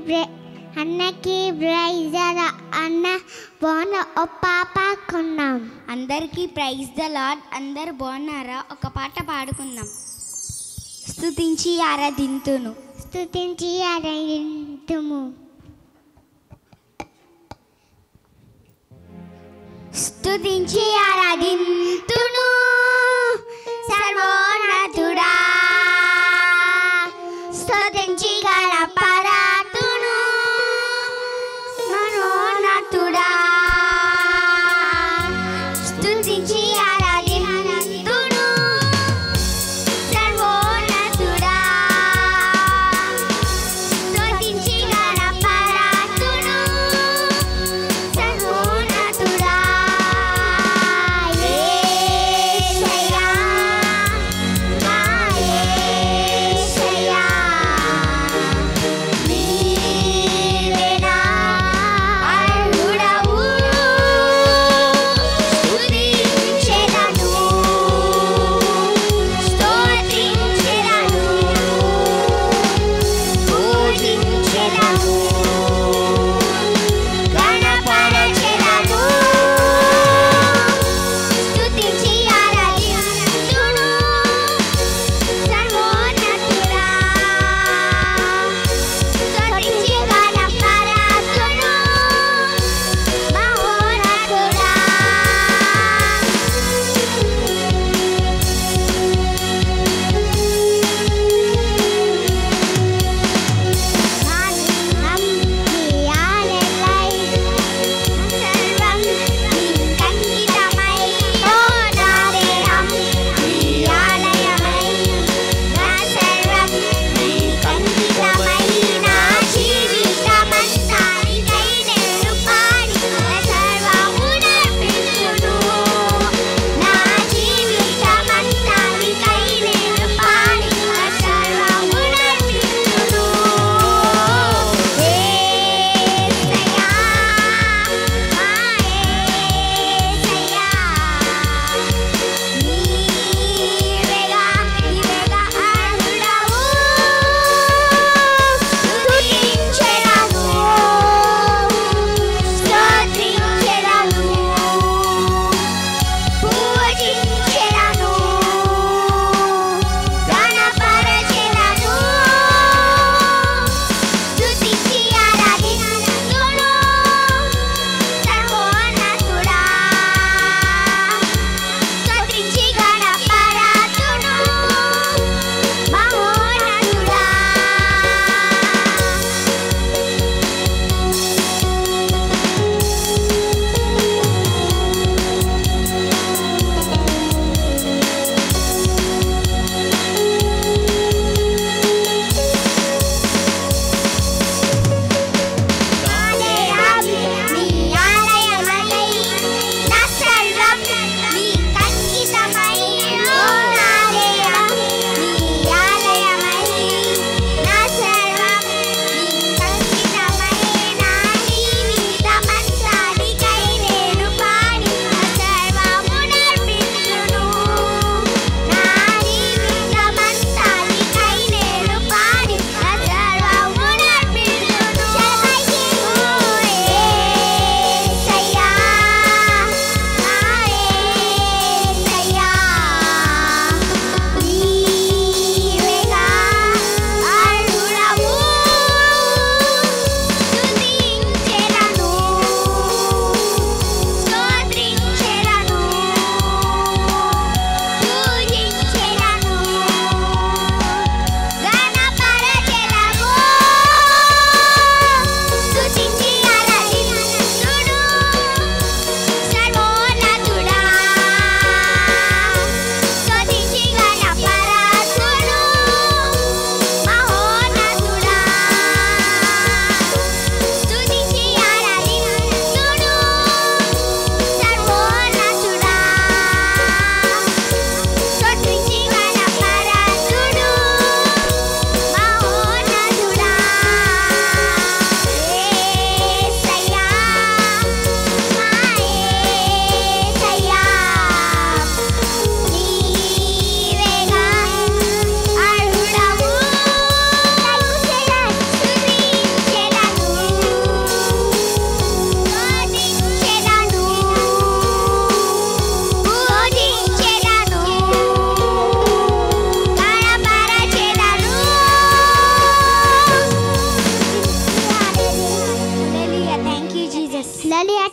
బ్రే- అన్నకి బ్రైజర్ అన్న బోన ఓ పాప కొన్నాం అందరికీ ప్రైజ్ ద లాడ్ అందరు బాగున్నారా ఒక పాట పాడుకుందాం స్తుతించి ఆరాధింతును స్తుతించి ఆరాధింతుము స్తుతించి ఆరాధింతును సర్వోన్నతుడా స్తుతించి గణపరాతును మనోన్నతుడా స్తుతించి ఆరాధింతును సర్వోన్నతుడా స్తుతించి గణపరాతును సర్వోన్నతుడా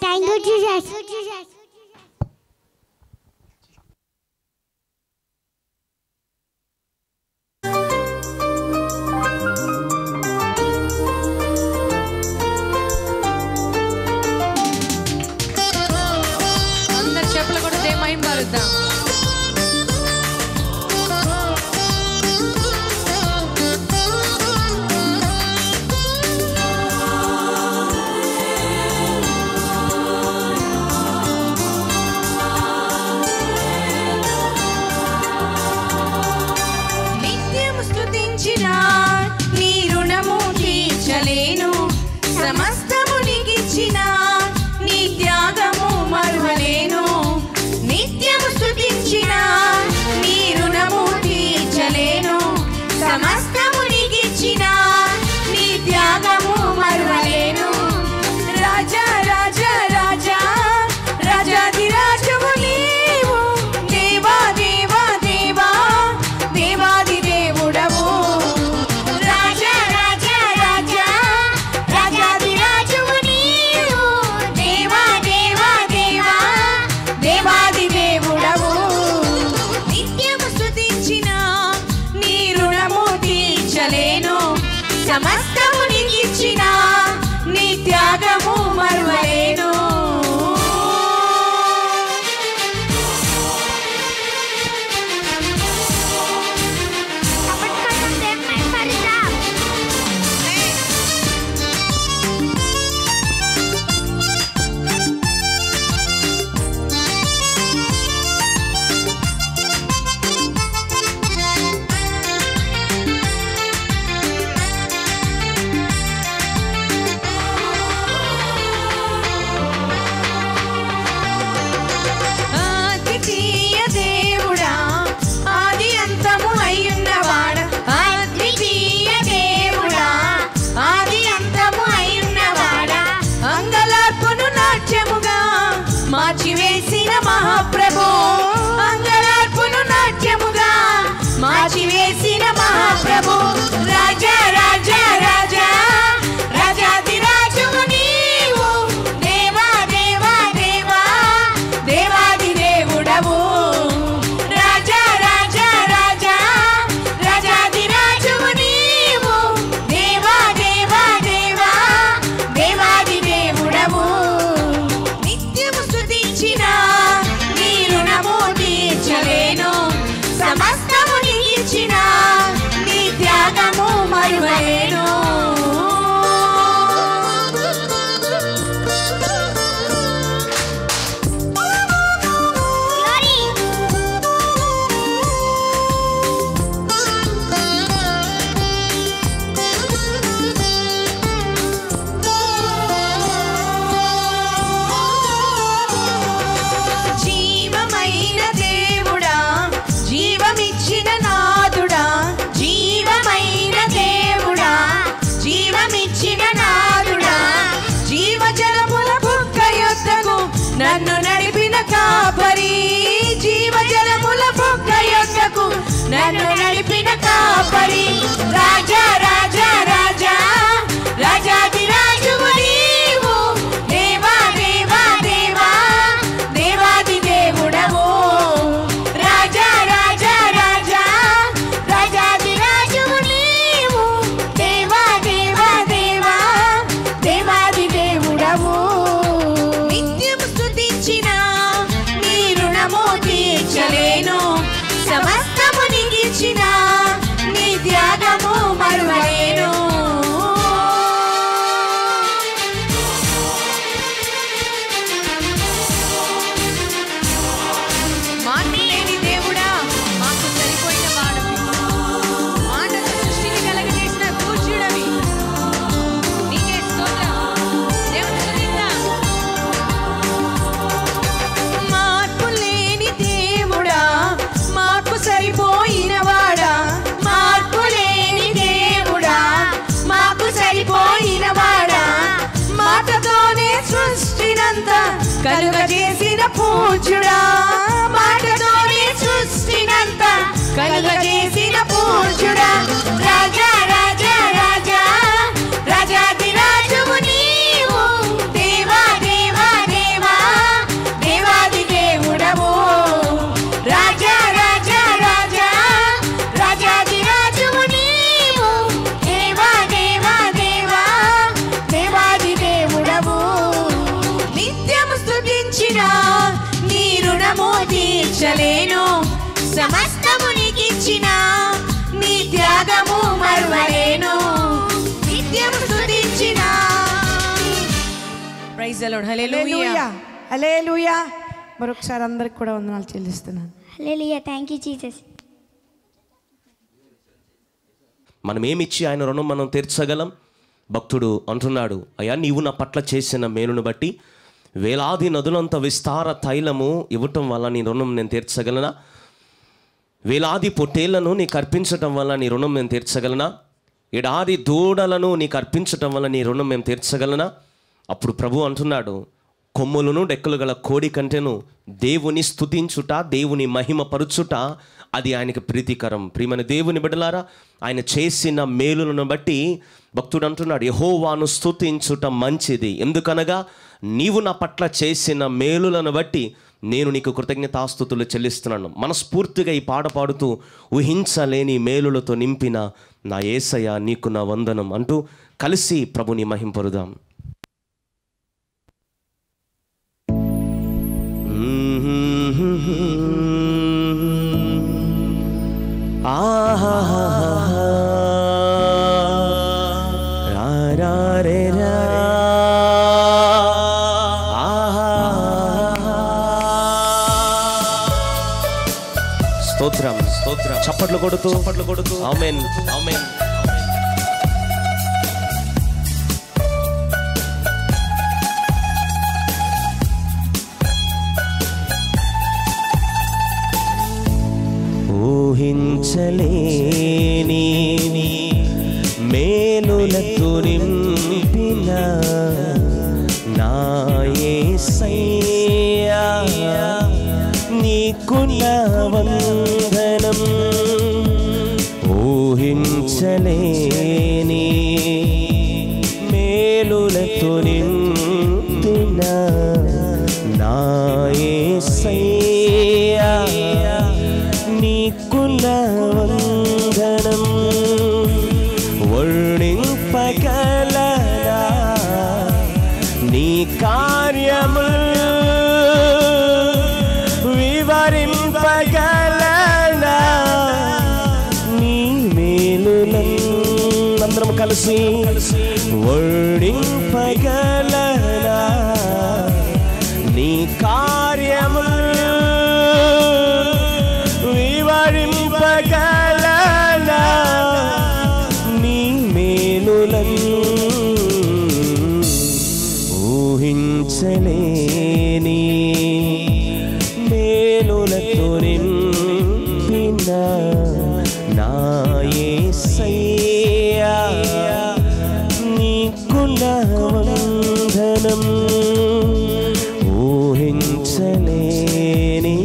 థ్యాంక్ యూ జీసస్ అందరు చెప్పులు కూడా దేమయం పారుద్దాం నిత్యము స్తుతించిన నీ రుణము తీర్చలేను సమస్తము నీకిచ్చిన నీ త్యాగము మరువలేను నిత్యము స్తుతించిన నీ రుణము తీర్చలేను సమస్తము నీకిచ్చిన నీ త్యాగము మరువలేను రాజా రాజా రాజా రాజాది రాజువు నీవు దేవా దేవా దేవా దేవాది దేవుడవు రాజా రాజా రాజా రాజాది రాజువు నీవు దేవా దేవా దేవా దేవాది దేవుడవు నిత్యము స్తుతించిన నీ రుణము తీర్చలేను సమస్తము నీకిచ్చిన నీ త్యాగము మరువలేను అద్వితీయ దేవుడా ఆది అంతము అయ్యున్నవాడ అద్వితీయ దేవుడా ఆది అంతము అయ్యున్నవాడ అంగలార్పును నాట్యముగా మార్చివేసిన మహాప్రభు అంగలార్పును నాట్యముగా మార్చివేసిన మహాప్రభు రాజా రాజా రాజా రాజాది రాజువు నీవు దేవా దేవా దేవా దేవాది దేవుడవు రాజా రాజా రాజా రాజాది రాజువు నీవు దేవా దేవా దేవా దేవాది దేవుడవు నిత్యము స్తుతించిన నీ రుణము తీర్చలేను సమస్తము నీకిచ్చిన నీ త్యాగము మరువలేను జీవమైన దేవుడా జీవమిచ్చిన నాదుడా జీవమైన దేవుడా జీవమిచ్చిన నాదుడా జీవజలముల బుక్క యొద్దకు నన్ను నడిపిన కాపరి జీవజలముల బుక్క యొద్దకు నన్ను నడిపిన కాపరి రాజా రాజా రాజా రాజాది రాజువు నీవు దేవా దేవా దేవా దేవాది దేవుడవు రాజా రాజా రాజా రాజాది రాజువు నీవు దేవా దేవా దేవా దేవాది దేవుడవు నిత్యము స్తుతించిన నీ రుణము తీర్చలేను సమస్తము నీకిచ్చిన నీ త్యాగము మరువలేను మార్పు లేని దేవుడా మాకు సరిపోయిన వాడవి మాటల సృష్టిని కలగజేసిన పూజ్యుడవి నీకే స్తోత్రం దేవుని స్తుతిద్దాం మార్పు లేని దేవుడా మాకు సరిపోయిన వాడా మార్పు లేని దేవుడా మాకు సరిపోయిన వాడా మాటతోనే సృష్టినంత కలుగజేసిన పూజ్యుడా మాటతోనే సృష్టినంత కలుగజేసిన పూజ్యుడా రాజా రాజా రాజా రాజాది రాజువు నీవు దేవా దేవా దేవా ఇచ్చినా నీ రుణము తీర్చలేను సమస్తము నీకిచ్చినా నీ త్యాగము మరువలేను నిత్యము స్తుతించినా ప్రైజ్ అలోడ్ హల్లెలూయా హల్లెలూయా మరొకసారి అందరికి కూడా వందనాలు చెల్లిస్తున్నాను హల్లెలూయా థ్యాంక్ యూ జీసస్ మనం ఏమిచ్చి ఆయన రుణం మనం తీర్చగలం భక్తుడు అంటున్నాడు అయ్యా నీవు నా పట్ల చేసిన మేలును బట్టి వేలాది నదులంత విస్తార తైలము ఇవ్వటం వల్ల నీ రుణం నేను తీర్చగలనా వేలాది పొట్టేళ్లను నీకు అర్పించటం వల్ల నీ రుణం నేను తీర్చగలనా ఏడాది దూడలను నీకు అర్పించటం వల్ల నీ రుణం మేము తీర్చగలనా అప్పుడు ప్రభు అంటున్నాడు కొమ్ములను డెక్కలు గల కోడి కంటేను దేవుని స్తుతించుట దేవుని మహిమ పరుచుట అది ఆయనకి ప్రీతికరం ప్రియమైన దేవుని బిడ్డలారా ఆయన చేసిన మేలులను బట్టి భక్తుడు అంటున్నాడు యహోవాను స్తుతించుట మంచిది ఎందుకనగా నీవు నా పట్ల చేసిన మేలులను బట్టి నేను నీకు కృతజ్ఞతాస్థుతులు చెల్లిస్తున్నాను మనస్ఫూర్తిగా ఈ పాట పాడుతూ ఊహించలేని మేలులతో నింపిన నా ఏసయ నీకు నా వందనం అంటూ కలిసి ప్రభుని మహింపరుదాం రా రా రే రా. స్తోత్రం స్తోత్రం చప్పట్లు కొడుతూ చప్పట్లు కొడుతూ ఆమెన్ ఆమెన్ ఊహించలేని మేలులతో నింపిన నా యేసయ్యా నీకు నా వందనం ఊహించలేని మేలులతో నింపిన నా యేసయ్యా నీకు నా వందనం వర్ణింపగలనా నీ కార్యము వివరింపగలనా నీ మేలులను అందరం కలిసి వర్ణింపగలనా నీ కార్యములు వివరింపగలనా నీ మేలులను ఊహించలేని మేలులతో నింపిన నా యేసయ్యా నీకు నా వందనం ఊహించలేని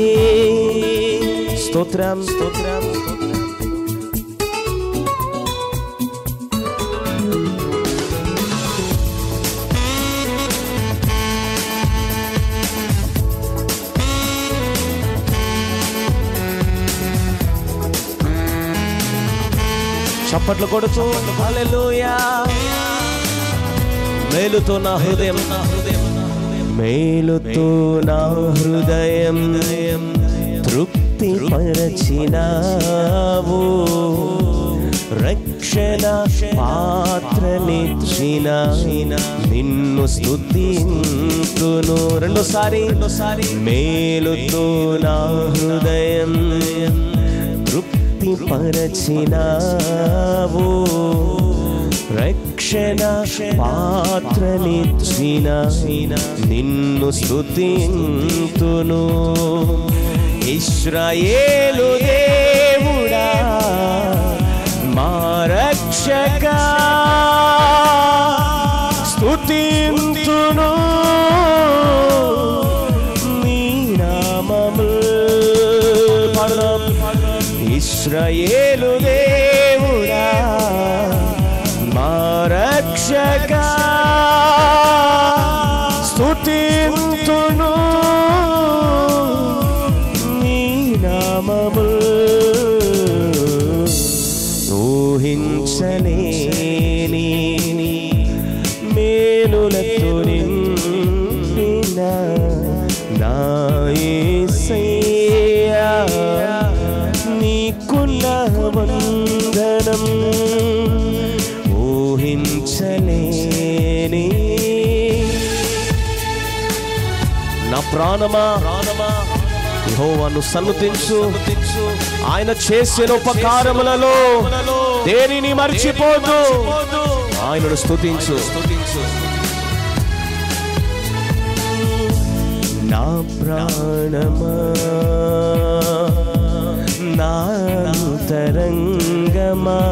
స్తోత్రం స్తోత్రం చప్పట్లు కొడుతూ హల్లెలూయా మేలుతో నా హృదయం మేలుతో నా హృదయం తృప్తి పరచినావు రక్షణ పాత్రనిచ్చిన నిన్ను స్తుతింతును రెండోసారి రెండోసారి మేలుతో నా హృదయం తృప్తి పరచినావు రక్షణ పాత్రనిచ్చిన నిన్ను స్తుతింతును ఇస్రాయేలు దేవుడా మా రక్షక స్తుతింతును నీ నామము పాడదాం ఇస్రాయేలు దేవుడా మా రక్షక స్తుతింతును నీ నామము ఊహించలేని మేలులతో నింపిన నా యేసయ్యా నీకున్న వందనం ఊహించలేని నా ప్రాణమా ప్రాణమా యెహోవాను సన్నుతించు ఆయన చేసిన ఉపకారములలో దేనిని మర్చిపోదు ఆయనను స్తుతించు నా ప్రాణమా నా తరంగమా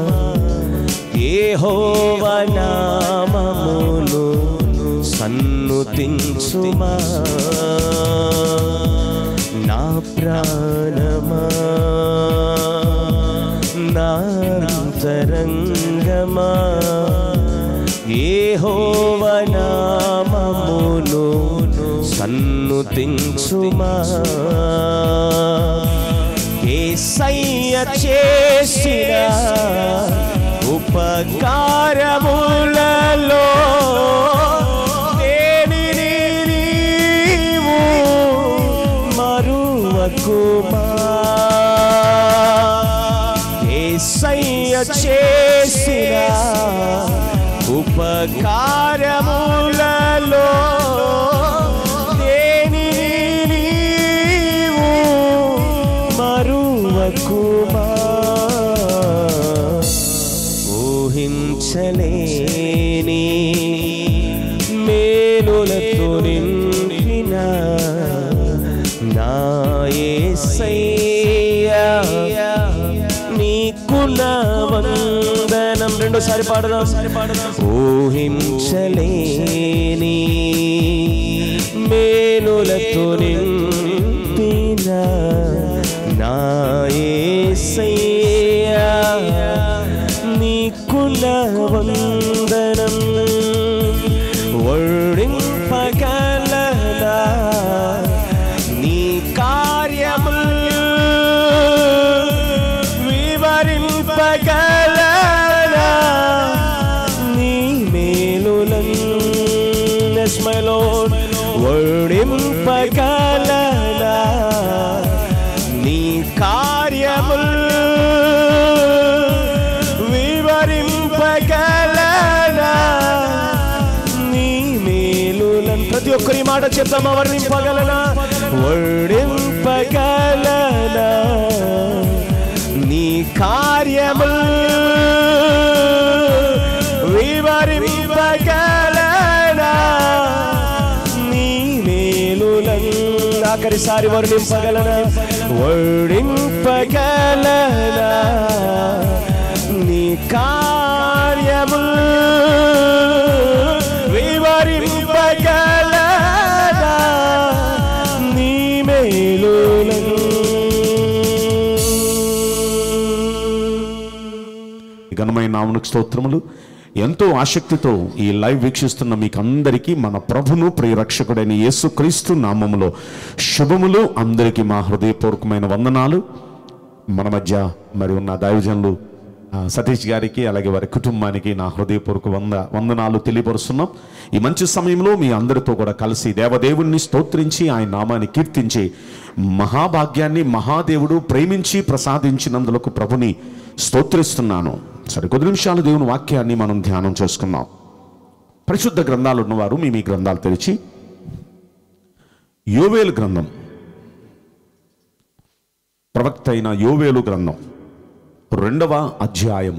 ఏహోవ నామమును సన్నుతించుమా నా ప్రాణమా నా తరంగమా ఏహోవ నామమును సన్నుతించుమా ఏసయ్య చేసిన ఉపకారములలో దేనిని నీవు మరువకుమా ఏసయ్య చేసిన ఉపకారములలో దేనిని నీవు మరువకుమా ఊహించలేని మేలులతో నింపిన నా యేసయ్యా నీకుల వందనం రెండోసారి పాడదాం ఊహించలేని మేలులతో నింపిన నా యేసయ్యా నీకుల వందనం వర్ణింపగలనా నీ కార్యములు వివరింపగలనా నీ మేలులను Yes, my Lord. వర్ణింపగలనా నీ కార్యములు వివరింపగలనా నీ మేలులను ప్రతి ఒక్కరి మాట చెప్తామా వర్ణింపగలనా వర్ణింపగలనా నీ కార్యములు వివరింపగలనా నీ మేలులను ఆఖరిసారి వర్ణింపగలనా వర్ణింపగలనా నీ కార్యములు వివరింపగలనా నీ మేలులను ఘనమైన నామునికి స్తోత్రములు ఎంతో ఆసక్తితో ఈ లైవ్ వీక్షిస్తున్న మీకు అందరికీ మన ప్రభును ప్రియరక్షకుడైన యేసుక్రీస్తు నామములో శుభములు అందరికీ మా హృదయపూర్వకమైన వందనాలు మన మధ్య మరి ఉన్న దైవజనులు ఆ, సతీష్ గారికి అలాగే వారి కుటుంబానికి నా హృదయపూర్వక వంద వందనాలు తెలియపరుస్తున్నాం ఈ మంచి సమయంలో మీ అందరితో కూడా కలిసి దేవదేవుణ్ణి స్తోత్రించి ఆయన నామాన్ని కీర్తించి మహాభాగ్యాన్ని మహాదేవుడు ప్రేమించి ప్రసాదించినందులకు ప్రభుని స్తోత్రిస్తున్నాను సరే కొద్ది నిమిషాలు దేవుని వాక్యాన్ని మనం ధ్యానం చేసుకుందాం పరిశుద్ధ గ్రంథాలు ఉన్నవారు మీ మీ గ్రంథాలు తెరిచి యోవేలు గ్రంథం ప్రవక్త అయిన యోవేలు గ్రంథం రెండవ అధ్యాయము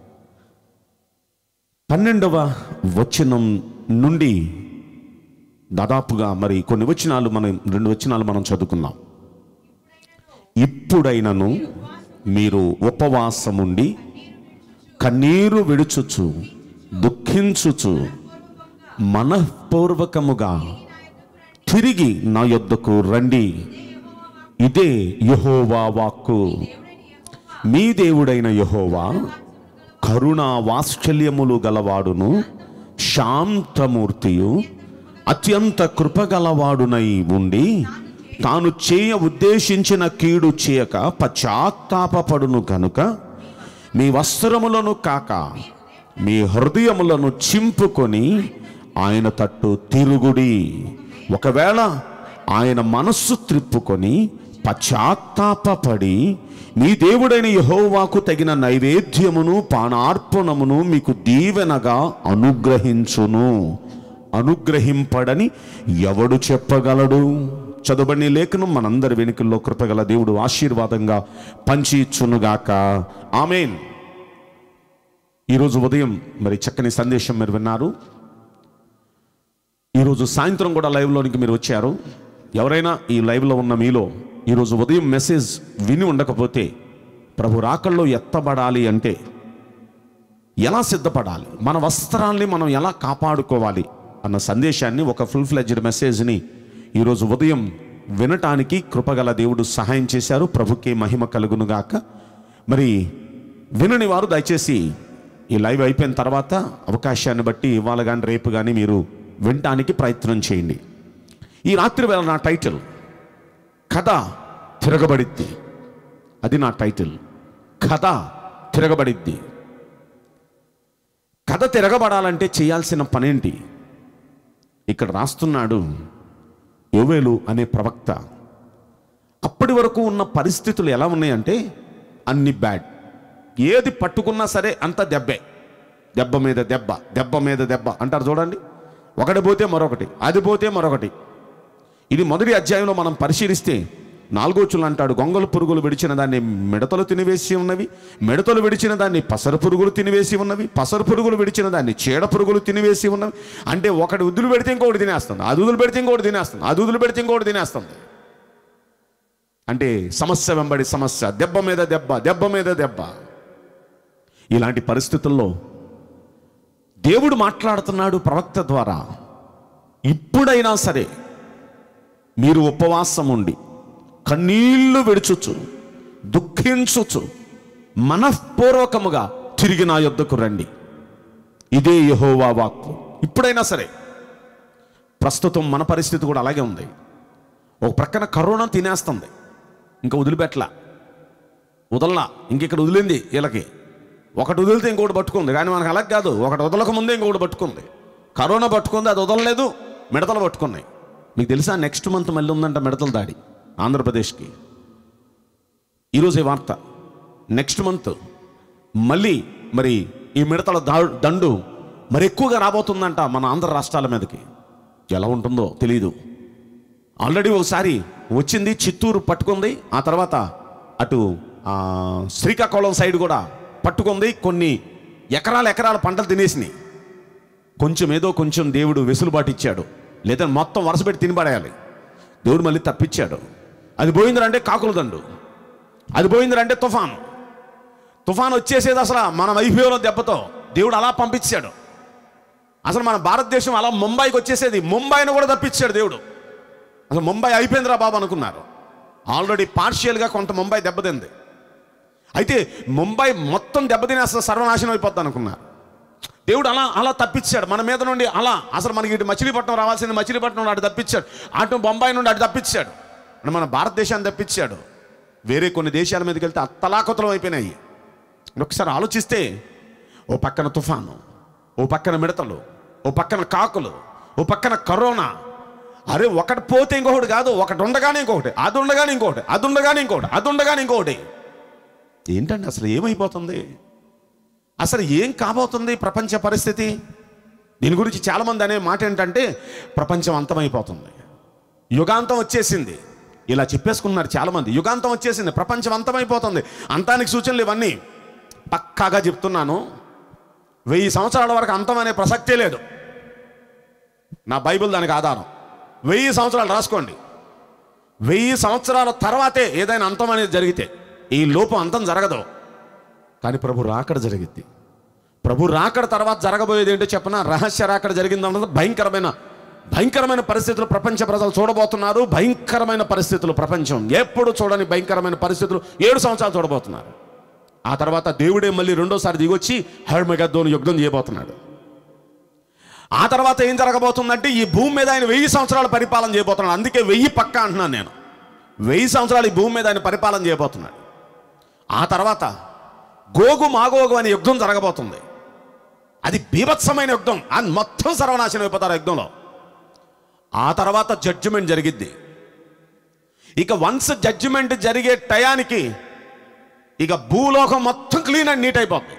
పన్నెండవ వచనం నుండి దాదాపుగా మరి కొన్ని వచనాలు మనం రెండు వచనాలు మనం చదువుకుందాం ఇప్పుడైనను మీరు ఉపవాసముండి కన్నీరు విడుచుచు దుఃఖించుచు మనఃపూర్వకముగా తిరిగి నా యొద్దకు రండి ఇదే యహోవా వాక్కు మీ దేవుడైన యహోవా కరుణా వాత్సల్యములు గలవాడును శాంతమూర్తియు అత్యంత కృపగలవాడునై ఉండి తాను చేయ ఉద్దేశించిన కీడు చేయక పశ్చాత్తాపపడును కనుక మీ వస్త్రములను కాక మీ హృదయములను చింపుకొని ఆయన తట్టు తిరుగుడి ఒకవేళ ఆయన మనస్సు త్రిప్పుకొని పశ్చాత్తాపడి మీ దేవుడైన యహోవాకు తగిన నైవేద్యమును పానార్పణమును మీకు దీవెనగా అనుగ్రహించును అనుగ్రహింపడని ఎవడు చెప్పగలడు చదువుబడిన లేఖనం మనందరి వెనుకల్లో కృపగల దేవుడు ఆశీర్వాదంగా పంచి ఇచ్చునుగాక ఆమెన్ ఈరోజు ఉదయం మరి చక్కని సందేశం మీరు విన్నారు ఈరోజు సాయంత్రం కూడా లైవ్లోనికి మీరు వచ్చారు ఎవరైనా ఈ లైవ్లో ఉన్న మీలో ఈరోజు ఉదయం మెసేజ్ విని ఉండకపోతే ప్రభు రాకల్లో ఎత్తబడాలి అంటే ఎలా సిద్ధపడాలి మన వస్త్రాల్ని మనం ఎలా కాపాడుకోవాలి అన్న సందేశాన్ని ఒక ఫుల్ ఫ్లెడ్జ్డ్ మెసేజ్ని ఈరోజు ఉదయం వినటానికి కృపగల దేవుడు సహాయం చేశారు ప్రభుకి మహిమ కలుగునుగాక మరి వినని వారు దయచేసి ఈ లైవ్ అయిపోయిన తర్వాత అవకాశాన్ని బట్టి ఇవాళ కానీ రేపు కానీ మీరు వినటానికి ప్రయత్నం చేయండి ఈ రాత్రి వేళ నా టైటిల్ కథ తిరగబడిద్ది అది నా టైటిల్ కథ తిరగబడిద్ది కథ తిరగబడాలంటే చేయాల్సిన పనేంటి ఇక్కడ రాస్తున్నాడు యోవేలు అనే ప్రవక్త అప్పటి వరకు ఉన్న పరిస్థితులు ఎలా ఉన్నాయంటే అన్ని బ్యాడ్ ఏది పట్టుకున్నా సరే అంత దెబ్బే దెబ్బ మీద దెబ్బ దెబ్బ మీద దెబ్బ అంటారు చూడండి ఒకటి పోతే మరొకటి అది పోతే మరొకటి ఇది మొదటి అధ్యాయంలో మనం పరిశీలిస్తే నాలుగోచులు అంటాడు గొంగలు పురుగులు విడిచిన దాన్ని మిడతలు తినివేసి ఉన్నవి మిడతలు విడిచిన దాన్ని పసరు పురుగులు తినివేసి ఉన్నవి పసరు పురుగులు విడిచిన దాన్ని చీడ పురుగులు తినివేసి ఉన్నవి అంటే ఒకటి ఉదులు పెడితే ఇంకొకటి తినేస్తుంది అది ఉదులు పెడితే ఇంకొకటి తినేస్తుంది అది ఉదులు పెడితే ఇంకొకటి తినేస్తుంది అంటే సమస్య వెంబడి సమస్య దెబ్బ మీద దెబ్బ దెబ్బ మీద దెబ్బ ఇలాంటి పరిస్థితుల్లో దేవుడు మాట్లాడుతున్నాడు ప్రవక్త ద్వారా ఇప్పుడైనా సరే మీరు ఉపవాసం ఉండి కన్నీళ్లు విడుచుచు దుఃఖించుచు మనఃపూర్వకముగా తిరిగి నా యొద్దకు రండి ఇదే యహోవా వాక్కు ఇప్పుడైనా సరే ప్రస్తుతం మన పరిస్థితి కూడా అలాగే ఉంది ఒక ప్రక్కన కరోనా తినేస్తుంది ఇంకా వదిలిపెట్టలా వదలలా ఇంక ఇక్కడ వదిలింది వీళ్ళకి ఒకటి వదిలితే ఇంకోటి పట్టుకుంది కానీ మనకు అలా కాదు ఒకటి వదలక ముందే ఇంకొకటి పట్టుకుంది కరోనా పట్టుకుంది అది వదలలేదు మిడతలు పట్టుకున్నాయి మీకు తెలుసా నెక్స్ట్ మంత్ మళ్ళీ ఉందంట మిడతల దాడి ఆంధ్రప్రదేశ్కి ఈరోజు ఈ వార్త నెక్స్ట్ మంత్ మళ్ళీ మరి ఈ మిడతల దా దండు మరి ఎక్కువగా రాబోతుందంట మన ఆంధ్ర రాష్ట్రాల మీదకి ఎలా ఉంటుందో తెలియదు ఆల్రెడీ ఒకసారి వచ్చింది చిత్తూరు పట్టుకుంది ఆ తర్వాత అటు ఆ, శ్రీకాకుళం సైడ్ కూడా పట్టుకుంది కొన్ని ఎకరాల ఎకరాల పంటలు తినేసినాయి కొంచెం ఏదో కొంచెం దేవుడు వెసులుబాటు ఇచ్చాడు లేదా మొత్తం వరుస పెట్టి తినిపడేయాలి దేవుడు మళ్ళీ తప్పించాడు అది పోయిందంటే కాకుల దండు అది పోయిందంటే తుఫాను తుఫాన్ వచ్చేసేది అసలు మన వైభవంలో దెబ్బతో దేవుడు అలా పంపించాడు అసలు మన భారతదేశం అలా ముంబైకి వచ్చేసేది ముంబైని కూడా తప్పించాడు దేవుడు అసలు ముంబై అయిపోయిందిరా బాబు అనుకున్నారు ఆల్రెడీ పార్షియల్గా కొంత ముంబై దెబ్బతింది అయితే ముంబై మొత్తం దెబ్బతినేస్తే సర్వనాశనం అయిపోద్ది అనుకున్నారు దేవుడు అలా అలా తప్పించాడు మన మీద నుండి అలా అసలు మనకి ఇటు మచిలీపట్నం రావాల్సింది మచిలీపట్నం నుండి అటు తప్పించాడు అటు బొంబాయి నుండి అటు తప్పించాడు అంటే మన భారతదేశాన్ని తప్పించాడు వేరే కొన్ని దేశాల మీదకి వెళ్తే అత్తలాకుతలం అయిపోయినాయి ఒకసారి ఆలోచిస్తే ఓ పక్కన తుఫాను ఓ పక్కన మిడతలు ఓ పక్కన కాకులు ఓ పక్కన కరోనా అరే ఒకటి పోతే ఇంకొకటి కాదు ఒకటి ఉండగానే ఇంకొకటి అది ఉండగానే ఇంకొకటి అది ఉండగానే ఇంకొకటి అది ఉండగానే ఇంకొకటి ఏంటండి అసలు ఏమైపోతుంది అసలు ఏం కాబోతుంది ప్రపంచ పరిస్థితి దీని గురించి చాలామంది అనే మాట ఏంటంటే ప్రపంచం అంతమైపోతుంది యుగాంతం వచ్చేసింది ఇలా చెప్పేసుకున్నారు చాలామంది యుగాంతం వచ్చేసింది ప్రపంచం అంతమైపోతుంది అంతానికి సూచనలు ఇవన్నీ పక్కాగా చెప్తున్నాను వెయ్యి సంవత్సరాల వరకు అంతం అనే ప్రసక్తే లేదు నా బైబిల్ దానికి ఆధారం వెయ్యి సంవత్సరాలు రాసుకోండి వెయ్యి సంవత్సరాల తర్వాతే ఏదైనా అంతం అనేది జరిగితే ఈ లోపం అంతం జరగదు కానీ ప్రభు రాకడ జరిగింది ప్రభు రాకడ తర్వాత జరగబోయేది ఏంటో చెప్పన రహస్య రాకడ జరిగిందన్నది భయంకరమైన భయంకరమైన పరిస్థితులు ప్రపంచ ప్రజలు చూడబోతున్నారు భయంకరమైన పరిస్థితులు ప్రపంచం ఎప్పుడు చూడని భయంకరమైన పరిస్థితులు ఏడు సంవత్సరాలు చూడబోతున్నారు ఆ తర్వాత దేవుడే మళ్ళీ రెండోసారి దిగొచ్చి హర్మగద్దోను యుద్ధం చేయబోతున్నాడు ఆ తర్వాత ఏం జరగబోతుందంటే ఈ భూమి మీద ఆయన వెయ్యి సంవత్సరాలు పరిపాలన చేయబోతున్నాడు అందుకే వెయ్యి పక్క అంటున్నాను నేను వెయ్యి సంవత్సరాలు ఈ భూమి మీద ఆయన పరిపాలన చేయబోతున్నాడు ఆ తర్వాత గోగు మాగోగు అనే యుద్ధం జరగబోతుంది అది బీభత్సమైన యుద్ధం అది మొత్తం సర్వనాశనం అయిపోతారు ఆ యుద్ధంలో ఆ తర్వాత జడ్జిమెంట్ జరిగిద్ది ఇక వన్స్ జడ్జిమెంట్ జరిగే టయానికి ఇక భూలోకం మొత్తం క్లీన్ అండ్ నీట్ అయిపోతుంది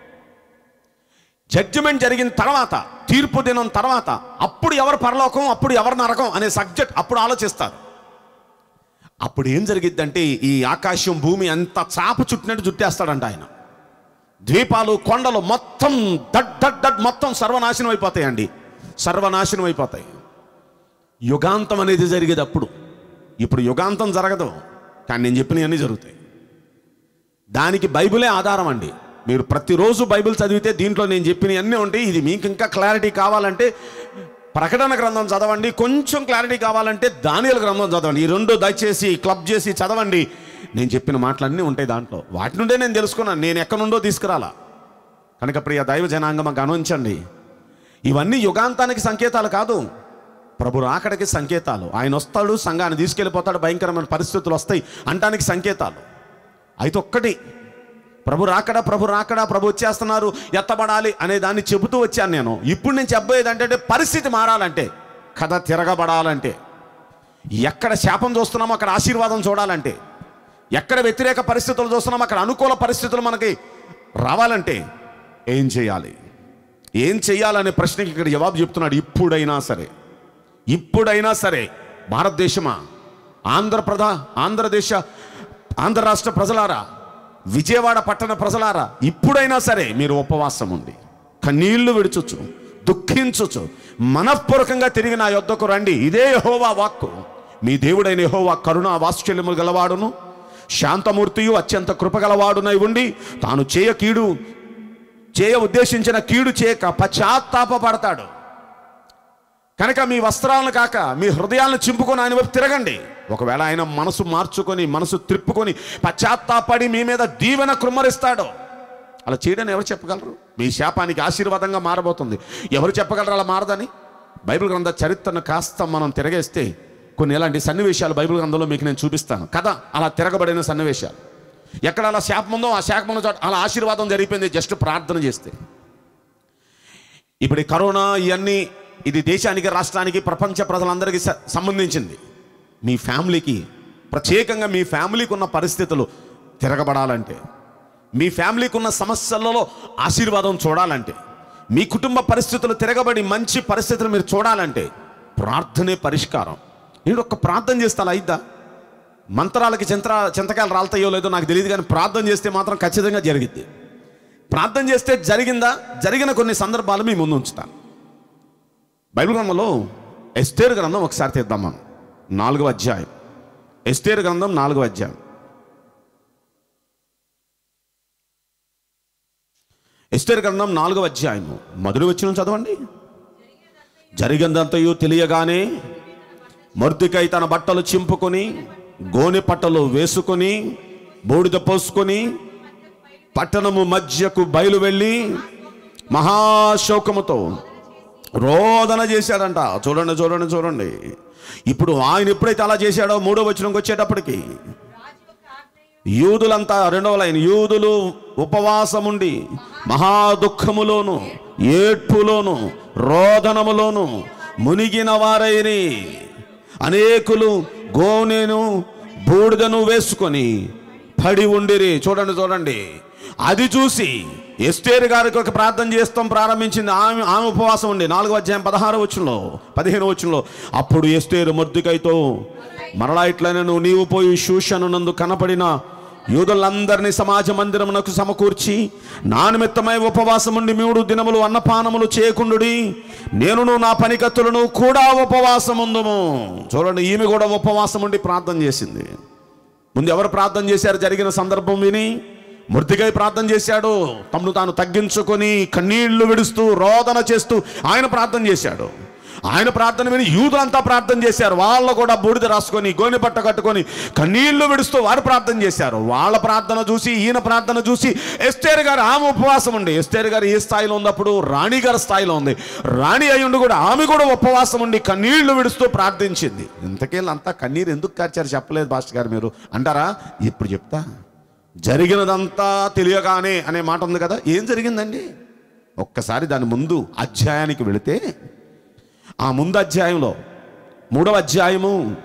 జడ్జిమెంట్ జరిగిన తర్వాత తీర్పు దినం తర్వాత అప్పుడు ఎవరు పరలోకం అప్పుడు ఎవరు నరకం అనే సబ్జెక్ట్ అప్పుడు ఆలోచిస్తారు అప్పుడు ఏం జరిగిద్దంటే ఈ ఆకాశం భూమి అంత చాప చుట్టినట్టు చుట్టేస్తాడంట ఆయన ద్వీపాలు కొండలు మొత్తం దడ్ దడ్ దడ్ మొత్తం సర్వనాశనం అయిపోతాయండి సర్వనాశనం అయిపోతాయి యుగాంతం అనేది జరిగేది అప్పుడు ఇప్పుడు యుగాంతం జరగదు కానీ నేను చెప్పినవన్నీ జరుగుతాయి దానికి బైబిలే ఆధారం అండి మీరు ప్రతిరోజు బైబిల్ చదివితే దీంట్లో నేను చెప్పినవన్నీ ఉంటాయి ఇది మీకు ఇంకా క్లారిటీ కావాలంటే ప్రకటన గ్రంథం చదవండి కొంచెం క్లారిటీ కావాలంటే దానియల గ్రంథం చదవండి ఈ రెండు దయచేసి క్లబ్ చేసి చదవండి నేను చెప్పిన మాటలన్నీ ఉంటాయి దాంట్లో వాటి నుండే నేను తెలుసుకున్నాను నేను ఎక్కడి నుండో తీసుకురాలా కనుక ప్రియ దైవ జనాంగమ గమనించండి ఇవన్నీ యుగాంతానికి సంకేతాలు కాదు ప్రభు రాకడికి సంకేతాలు ఆయన వస్తాడు సంఘాన్ని తీసుకెళ్ళిపోతాడు భయంకరమైన పరిస్థితులు వస్తాయి అంటానికి సంకేతాలు అయితే ఒక్కటి ప్రభు రాకడా ప్రభు రాకడా ప్రభు వచ్చేస్తున్నారు ఎత్తబడాలి అనే దాన్ని చెబుతూ వచ్చాను నేను ఇప్పుడు నేను చెప్పబోయేది అంటే పరిస్థితి మారాలంటే కథ తిరగబడాలంటే ఎక్కడ శాపం చూస్తున్నామో అక్కడ ఆశీర్వాదం చూడాలంటే ఎక్కడ వ్యతిరేక పరిస్థితులు చూస్తున్నామో అక్కడ అనుకూల పరిస్థితులు మనకి రావాలంటే ఏం చేయాలి ఏం చేయాలనే ప్రశ్నకి ఇక్కడ జవాబు చెప్తున్నాడు ఇప్పుడైనా సరే ఇప్పుడైనా సరే భారతదేశమా ఆంధ్రప్రద ఆంధ్రదేశ ఆంధ్ర రాష్ట్ర ప్రజలారా విజయవాడ పట్టణ ప్రజలారా ఇప్పుడైనా సరే మీరు ఉపవాసం ఉండి కన్నీళ్లు విడుచుచు దుఃఖించుచు మనఃపూర్వకంగా తిరిగి నా యొద్దకు రండి ఇదే యెహోవా వాక్కు మీ దేవుడైన యెహోవా కరుణ వాత్సల్యములు గలవాడును శాంతమూర్తియు అత్యంత కృపగలవాడునై ఉండి తాను చేయ కీడు చేయ ఉద్దేశించిన కీడు చేయక పశ్చాత్తాపడతాడు కనుక మీ వస్త్రాలను కాక మీ హృదయాలను చింపుకొని ఆయన వైపు తిరగండి ఒకవేళ ఆయన మనసు మార్చుకొని మనసు త్రిప్పుకొని పశ్చాత్తాపడి మీ మీద దీవెన కృమ్మరిస్తాడు అలా చేయడని ఎవరు చెప్పగలరు మీ శాపానికి ఆశీర్వాదంగా మారబోతుంది ఎవరు చెప్పగలరు అలా మారదని బైబిల్ గ్రంథ చరిత్రను కాస్త మనం తిరగేస్తే కొన్ని ఇలాంటి సన్నివేశాలు బైబిల్ గ్రంథంలో మీకు నేను చూపిస్తాను కదా అలా తిరగబడిన సన్నివేశాలు ఎక్కడ అలా శాపం ఉందో ఆ శాపం ఉన్న చోట అలా ఆశీర్వాదం జరిగిపోయింది జస్ట్ ప్రార్థన చేస్తే ఇప్పుడు ఈ కరోనా ఇవన్నీ ఇది దేశానికి రాష్ట్రానికి ప్రపంచ ప్రజలందరికీ స- సంబంధించింది మీ ఫ్యామిలీకి ప్రత్యేకంగా మీ ఫ్యామిలీకి ఉన్న పరిస్థితులు తిరగబడాలంటే మీ ఫ్యామిలీకి ఉన్న సమస్యలలో ఆశీర్వాదం చూడాలంటే మీ కుటుంబ పరిస్థితులు తిరగబడి మంచి పరిస్థితులు మీరు చూడాలంటే ప్రార్థనే పరిష్కారం నేను ఒక్క ప్రార్థన చేస్తే అలా అయిద్దా మంత్రాలకి చింత్ర చింతకాయలు రాలుతాయో లేదో నాకు తెలియదు కానీ ప్రార్థన చేస్తే మాత్రం ఖచ్చితంగా జరిగిద్ది ప్రార్థన చేస్తే జరిగిందా జరిగిన కొన్ని సందర్భాలు మీ ముందు ఉంచుతాను బైబిల్ గ్రంథంలో ఎస్తేరు గ్రంథం ఒకసారి తీద్దాం మనం నాలుగవ అధ్యాయం ఎస్తేరు గ్రంథం నాలుగవ అధ్యాయం ఎస్తేరు గ్రంథం నాలుగవ అధ్యాయము మొదటి వచ్చిన చదవండి జరిగిందంతయు తెలియగానే మొర్దికై తన బట్టలు చింపుకొని గోనె పట్టలు వేసుకొని బూడిద పోసుకొని పట్టణము మధ్యకు బయలు వెళ్ళి మహాశోకముతో రోదన చేశాడంట చూడండి చూడండి చూడండి ఇప్పుడు ఆయన ఎప్పుడైతే అలా చేశాడో మూడో వచనంకి వచ్చేటప్పటికి యూదులంతా రెండవ లైన్ యూదులు ఉపవాసముండి మహా దుఃఖములోను ఏడ్పులోను రోదనములోను మునిగిన వారైని అనేకులు గోనెను బూడిదను వేసుకొని పడి ఉండిరి చూడండి చూడండి అది చూసి ఎస్టేరు గారికి ఒక ప్రార్థన చేస్తాం ప్రారంభించింది ఆమె ఆమె ఉపవాసం ఉండి నాలుగో అధ్యాయం పదహారు వచ్చంలో పదిహేను వచ్చంలో అప్పుడు ఎస్టేరు మొద్దుకైతో మరలా ఇట్లనను నీవు పోయి శూషను నందు కనపడిన యూదులందరినీ సమాజ మందిరమునకు సమకూర్చి నా నిమిత్తమై ఉపవాసం ఉండి మూడు దినములు అన్నపానములు చేయకుండుడి నేనును నా పనికత్తులను కూడా ఉపవాసముందుము చూడండి ఈమె కూడా ఉపవాసం ఉండి ప్రార్థన చేసింది ముందు ఎవరు ప్రార్థన చేశారు జరిగిన సందర్భం విని మృతికై ప్రార్థన చేశాడు తమను తాను తగ్గించుకొని కన్నీళ్లు విడుస్తూ రోదన చేస్తూ ఆయన ప్రార్థన చేశాడు ఆయన ప్రార్థన విని యూదులంతా ప్రార్థన చేశారు వాళ్ళు కూడా బూడిద రాసుకొని గోనె పట్ట కట్టుకొని కన్నీళ్లు విడుస్తూ వారు ప్రార్థన చేశారు వాళ్ళ ప్రార్థన చూసి ఈయన ప్రార్థన చూసి ఎస్టేర్ గారు ఆమె ఉపవాసం ఉండి ఎస్టేర్ గారు ఏ స్థాయిలో ఉన్నప్పుడు రాణి గారి స్థాయిలో ఉంది రాణి అయి ఉండి కూడా ఆమె కూడా ఉపవాసం ఉండి కన్నీళ్లు విడుస్తూ ప్రార్థించింది ఇంతకేళ్ళు అంతా కన్నీరు ఎందుకు కార్చారు చెప్పలేదు భాస్కర్ గారు మీరు అంటారా ఇప్పుడు చెప్తా జరిగినదంతా తెలియగానే అనే మాట ఉంది కదా ఏం జరిగిందండి ఒక్కసారి దాని ముందు అధ్యాయానికి వెళితే ఆ ముందు అధ్యాయంలో మూడవ అధ్యాయము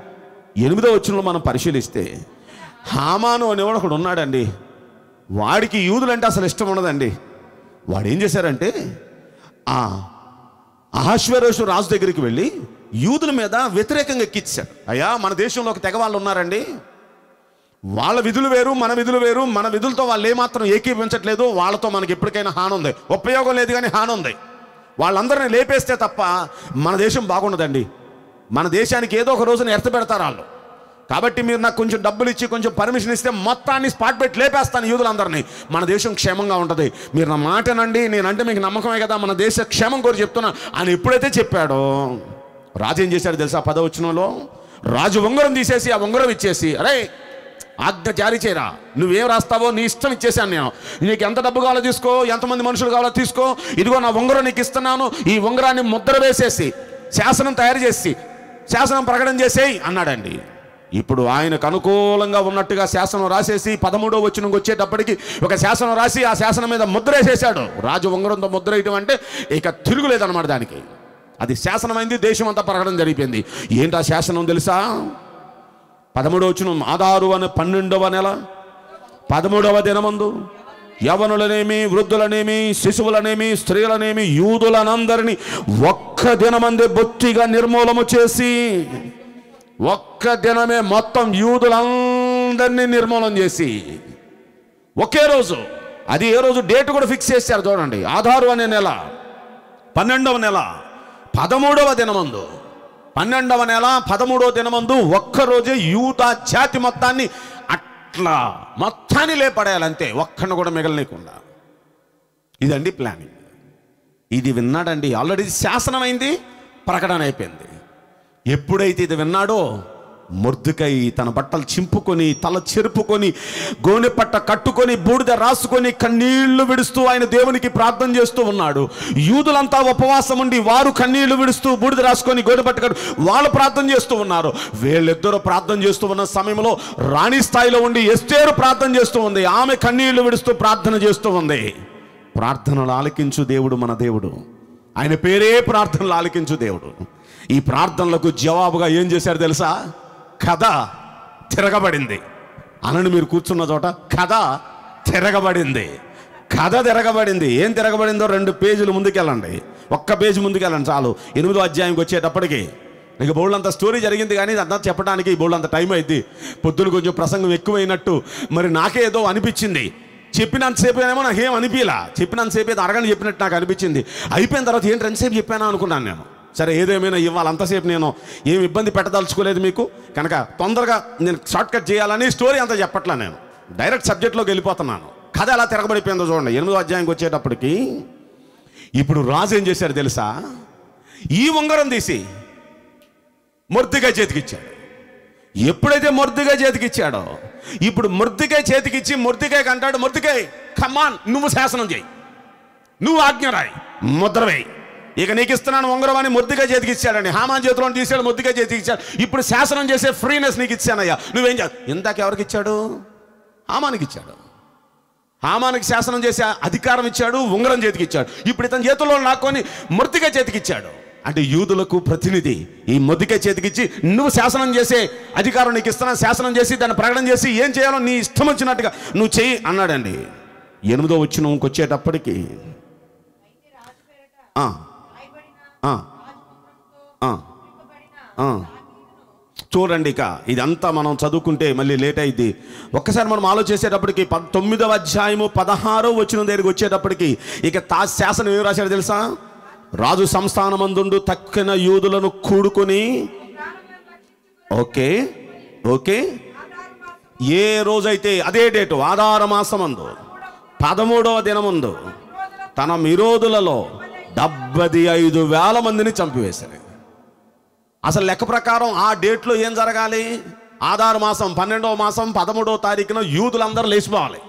ఎనిమిదో వచ్చినలో మనం పరిశీలిస్తే హామాను అనేవాడు ఒకడు ఉన్నాడండి వాడికి యూదులంటే అసలు ఇష్టం ఉండదండి వాడు ఏం చేశారంటే ఆ అహశ్వరోషు రాజు దగ్గరికి వెళ్ళి యూదుల మీద వ్యతిరేకంగా ఎక్కించాడు అయ్యా మన దేశంలో ఒక తెగ వాళ్ళు ఉన్నారండి వాళ్ళ విధులు వేరు మన విధులు వేరు మన విధులతో వాళ్ళు ఏమాత్రం ఏకీపించట్లేదు వాళ్ళతో మనకి ఎప్పటికైనా హాని ఉంది ఉపయోగం లేదు కానీ హాని ఉంది వాళ్ళందరినీ లేపేస్తే తప్ప మన దేశం బాగుండదండి మన దేశానికి ఏదో ఒక రోజున ఎర్త పెడతారు వాళ్ళు కాబట్టి మీరు నాకు కొంచెం డబ్బులు ఇచ్చి కొంచెం పర్మిషన్ ఇస్తే మొత్తాన్ని స్పాట్ పెట్టి లేపేస్తాను యూదులందరినీ మన దేశం క్షేమంగా ఉంటుంది మీరు నా మాటనండి నేనంటే మీకు నమ్మకమే కదా మన దేశ క్షేమం కోరి చెప్తున్నా అని ఎప్పుడైతే చెప్పాడో రాజు ఏం చేశాడు తెలుసా పదవచనంలో రాజు ఉంగరం తీసేసి ఆ ఉంగరం ఇచ్చేసి అరే ఆజ్ఞ జారీ చేయరా నువ్వేం రాస్తావో నీ ఇష్టం ఇచ్చేసాను నేను నీకు ఎంత డబ్బు కావాలో తీసుకో ఎంతమంది మనుషులు కావాలో తీసుకో ఇదిగో నా ఉంగరం నీకు ఇస్తున్నాను ఈ ఉంగరాన్ని ముద్ర వేసేసి శాసనం తయారు చేసి శాసనం ప్రకటన చేసేయి అన్నాడండి ఇప్పుడు ఆయనకు అనుకూలంగా ఉన్నట్టుగా శాసనం రాసేసి పదమూడో వచ్చిన వచ్చేటప్పటికి ఒక శాసనం రాసి ఆ శాసనం మీద ముద్ర వేసేసాడు రాజు ఉంగరంతో ముద్ర వేయటం అంటే ఇక తిరుగులేదన్నమాట దానికి అది శాసనమైంది దేశం అంతా ప్రకటన జరిగిపోయింది ఏంటి ఆ శాసనం తెలుసా పదమూడవ వచ్చిన ఆధారు అనే పన్నెండవ నెల పదమూడవ దినమందు యవనులనేమి వృద్ధులనేమి శిశువులనేమి స్త్రీలనేమి యూదులనందరినీ ఒక్క దినమందే బొత్తిగా నిర్మూలము చేసి ఒక్క దినమే మొత్తం యూదులందరినీ నిర్మూలన చేసి ఒకే రోజు అది ఏ రోజు డేట్ కూడా ఫిక్స్ చేశారు చూడండి ఆధారు అనే నెల పన్నెండవ నెల పదమూడవ దినమందు పన్నెండవ నెల పదమూడవ దినమందు ఒక్కరోజే యూదా జాతి మొత్తాన్ని అట్లా మొత్తాన్ని లేపడేయాలంతే ఒక్కడిని కూడా మిగలనీయకుండా ఇదండి ప్లానింగ్ ఇది విన్నాడండి ఆల్రెడీ శాసనమైంది ప్రకటన అయిపోయింది ఎప్పుడైతే ఇది విన్నాడో మొర్దుకై తన బట్టలు చింపుకొని తల చెరుపుకొని గోనె పట్ట కట్టుకొని బూడిద రాసుకొని కన్నీళ్లు విడుస్తూ ఆయన దేవునికి ప్రార్థన చేస్తూ ఉన్నాడు యూదులంతా ఉపవాసం ఉండి వారు కన్నీళ్లు విడుస్తూ బూడిద రాసుకొని గోనె పట్ట కట్టు వాళ్ళు ప్రార్థన చేస్తూ ఉన్నారు వీళ్ళిద్దరూ ప్రార్థన చేస్తూ ఉన్న సమయంలో రాణి స్థాయిలో ఉండి ఎస్తేరు ప్రార్థన చేస్తూ ఉంది ఆమె కన్నీళ్లు విడుస్తూ ప్రార్థన చేస్తూ ఉంది ప్రార్థనలు ఆలకించు దేవుడు మన దేవుడు ఆయన పేరే ప్రార్థనలు ఆలకించు దేవుడు ఈ ప్రార్థనలకు జవాబుగా ఏం చేశారు తెలుసా కథ తిరగబడింది అనని మీరు కూర్చున్న చోట కథ తిరగబడింది కథ తిరగబడింది ఏం తిరగబడిందో రెండు పేజీలు ముందుకెళ్ళండి ఒక్క పేజీ ముందుకెళ్ళండి చాలు ఎనిమిదో అధ్యాయంకి వచ్చేటప్పటికి ఇక బోళ్ళంత స్టోరీ జరిగింది కానీ అంతా చెప్పడానికి బోళ్ళంత టైం అయింది పొద్దున కొంచెం ప్రసంగం ఎక్కువైనట్టు మరి నాకే ఏదో అనిపించింది చెప్పినంతసేపు ఏమో నాకు ఏం అనిపించలా చెప్పినంతసేపు ఏదో అరగని చెప్పినట్టు నాకు అనిపించింది అయిపోయిన తర్వాత ఏంటి ఎంతసేపు చెప్పానా అనుకున్నాను నేను సరే ఏదేమైనా ఇవ్వాలి అంతసేపు నేను ఏం ఇబ్బంది పెట్టదలుచుకోలేదు మీకు కనుక తొందరగా నేను షార్ట్ కట్ చేయాలని స్టోరీ అంతా చెప్పట్లా నేను డైరెక్ట్ సబ్జెక్ట్లోకి వెళ్ళిపోతున్నాను కథ ఎలా తిరగబడిపోయిందో చూడండి ఎనిమిదో అధ్యాయంకి వచ్చేటప్పటికి ఇప్పుడు రాజు ఏం చేశాడు తెలుసా ఈ ఉంగరం తీసి మొర్దిగా చేతికిచ్చాడు ఎప్పుడైతే మొర్దిగా చేతికిచ్చాడో ఇప్పుడు మొర్దిగా చేతికిచ్చి మొర్దిగా అంటాడు మొర్దికాయ్ కమాన్ నువ్వు శాసనం చేయి నువ్వు ఆజ్ఞ రాయి ముద్ర వేయి ఇక నీకు ఇస్తున్నాను ఉంగరం అని ముద్దుగా చేతికి ఇచ్చాడండి హామాన్ చేతిలో తీసాడు ముద్దుగా చేతికి ఇచ్చాడు ఇప్పుడు శాసనం చేసే ఫ్రీనెస్ నీకు ఇచ్చానయ్యా నువ్వేం చే ఇందాక ఎవరికి ఇచ్చాడు హామానికి ఇచ్చాడు హామానికి శాసనం చేసే అధికారం ఇచ్చాడు ఉంగరం చేతికి ఇచ్చాడు ఇప్పుడు ఇతని చేతుల్లో నాకొని మృతిగా చేతికి ఇచ్చాడు అంటే యూదులకు ప్రతినిధి ఈ మొద్దుకే చేతికిచ్చి నువ్వు శాసనం చేసే అధికారం నీకు ఇస్తున్నా శాసనం చేసి దాన్ని ప్రకటన చేసి ఏం చేయాలో నీ ఇష్టం వచ్చినట్టుగా నువ్వు చెయ్యి అన్నాడండి ఎనిమిదో వచ్చిన వచ్చేటప్పటికి ఆ, ఆ, ఆ, ఆ. చూడండి ఇక ఇదంతా మనం చదువుకుంటే మళ్ళీ లేట్ అయింది ఒక్కసారి మనం ఆలోచించేటప్పటికి ప తొమ్మిదవ అధ్యాయము పదహారో వచ్చిన దగ్గరికి వచ్చేటప్పటికి ఇక తా శాసనం ఏం రాశాడు తెలుసా రాజు సంస్థానమందుండు తక్కిన యూదులను కూడుకొని ఓకే ఓకే ఏ రోజైతే అదే డేటు ఆధార మాసమందు పదమూడవ దినముందు తన విరోధులలో డెబ్బది ఐదు వేల మందిని చంపివేశారు అసలు లెక్క ప్రకారం ఆ డేట్లో ఏం జరగాలి ఆధార మాసం పన్నెండవ మాసం పదమూడవ తారీఖున యూదులందరూ లేచిపోవాలి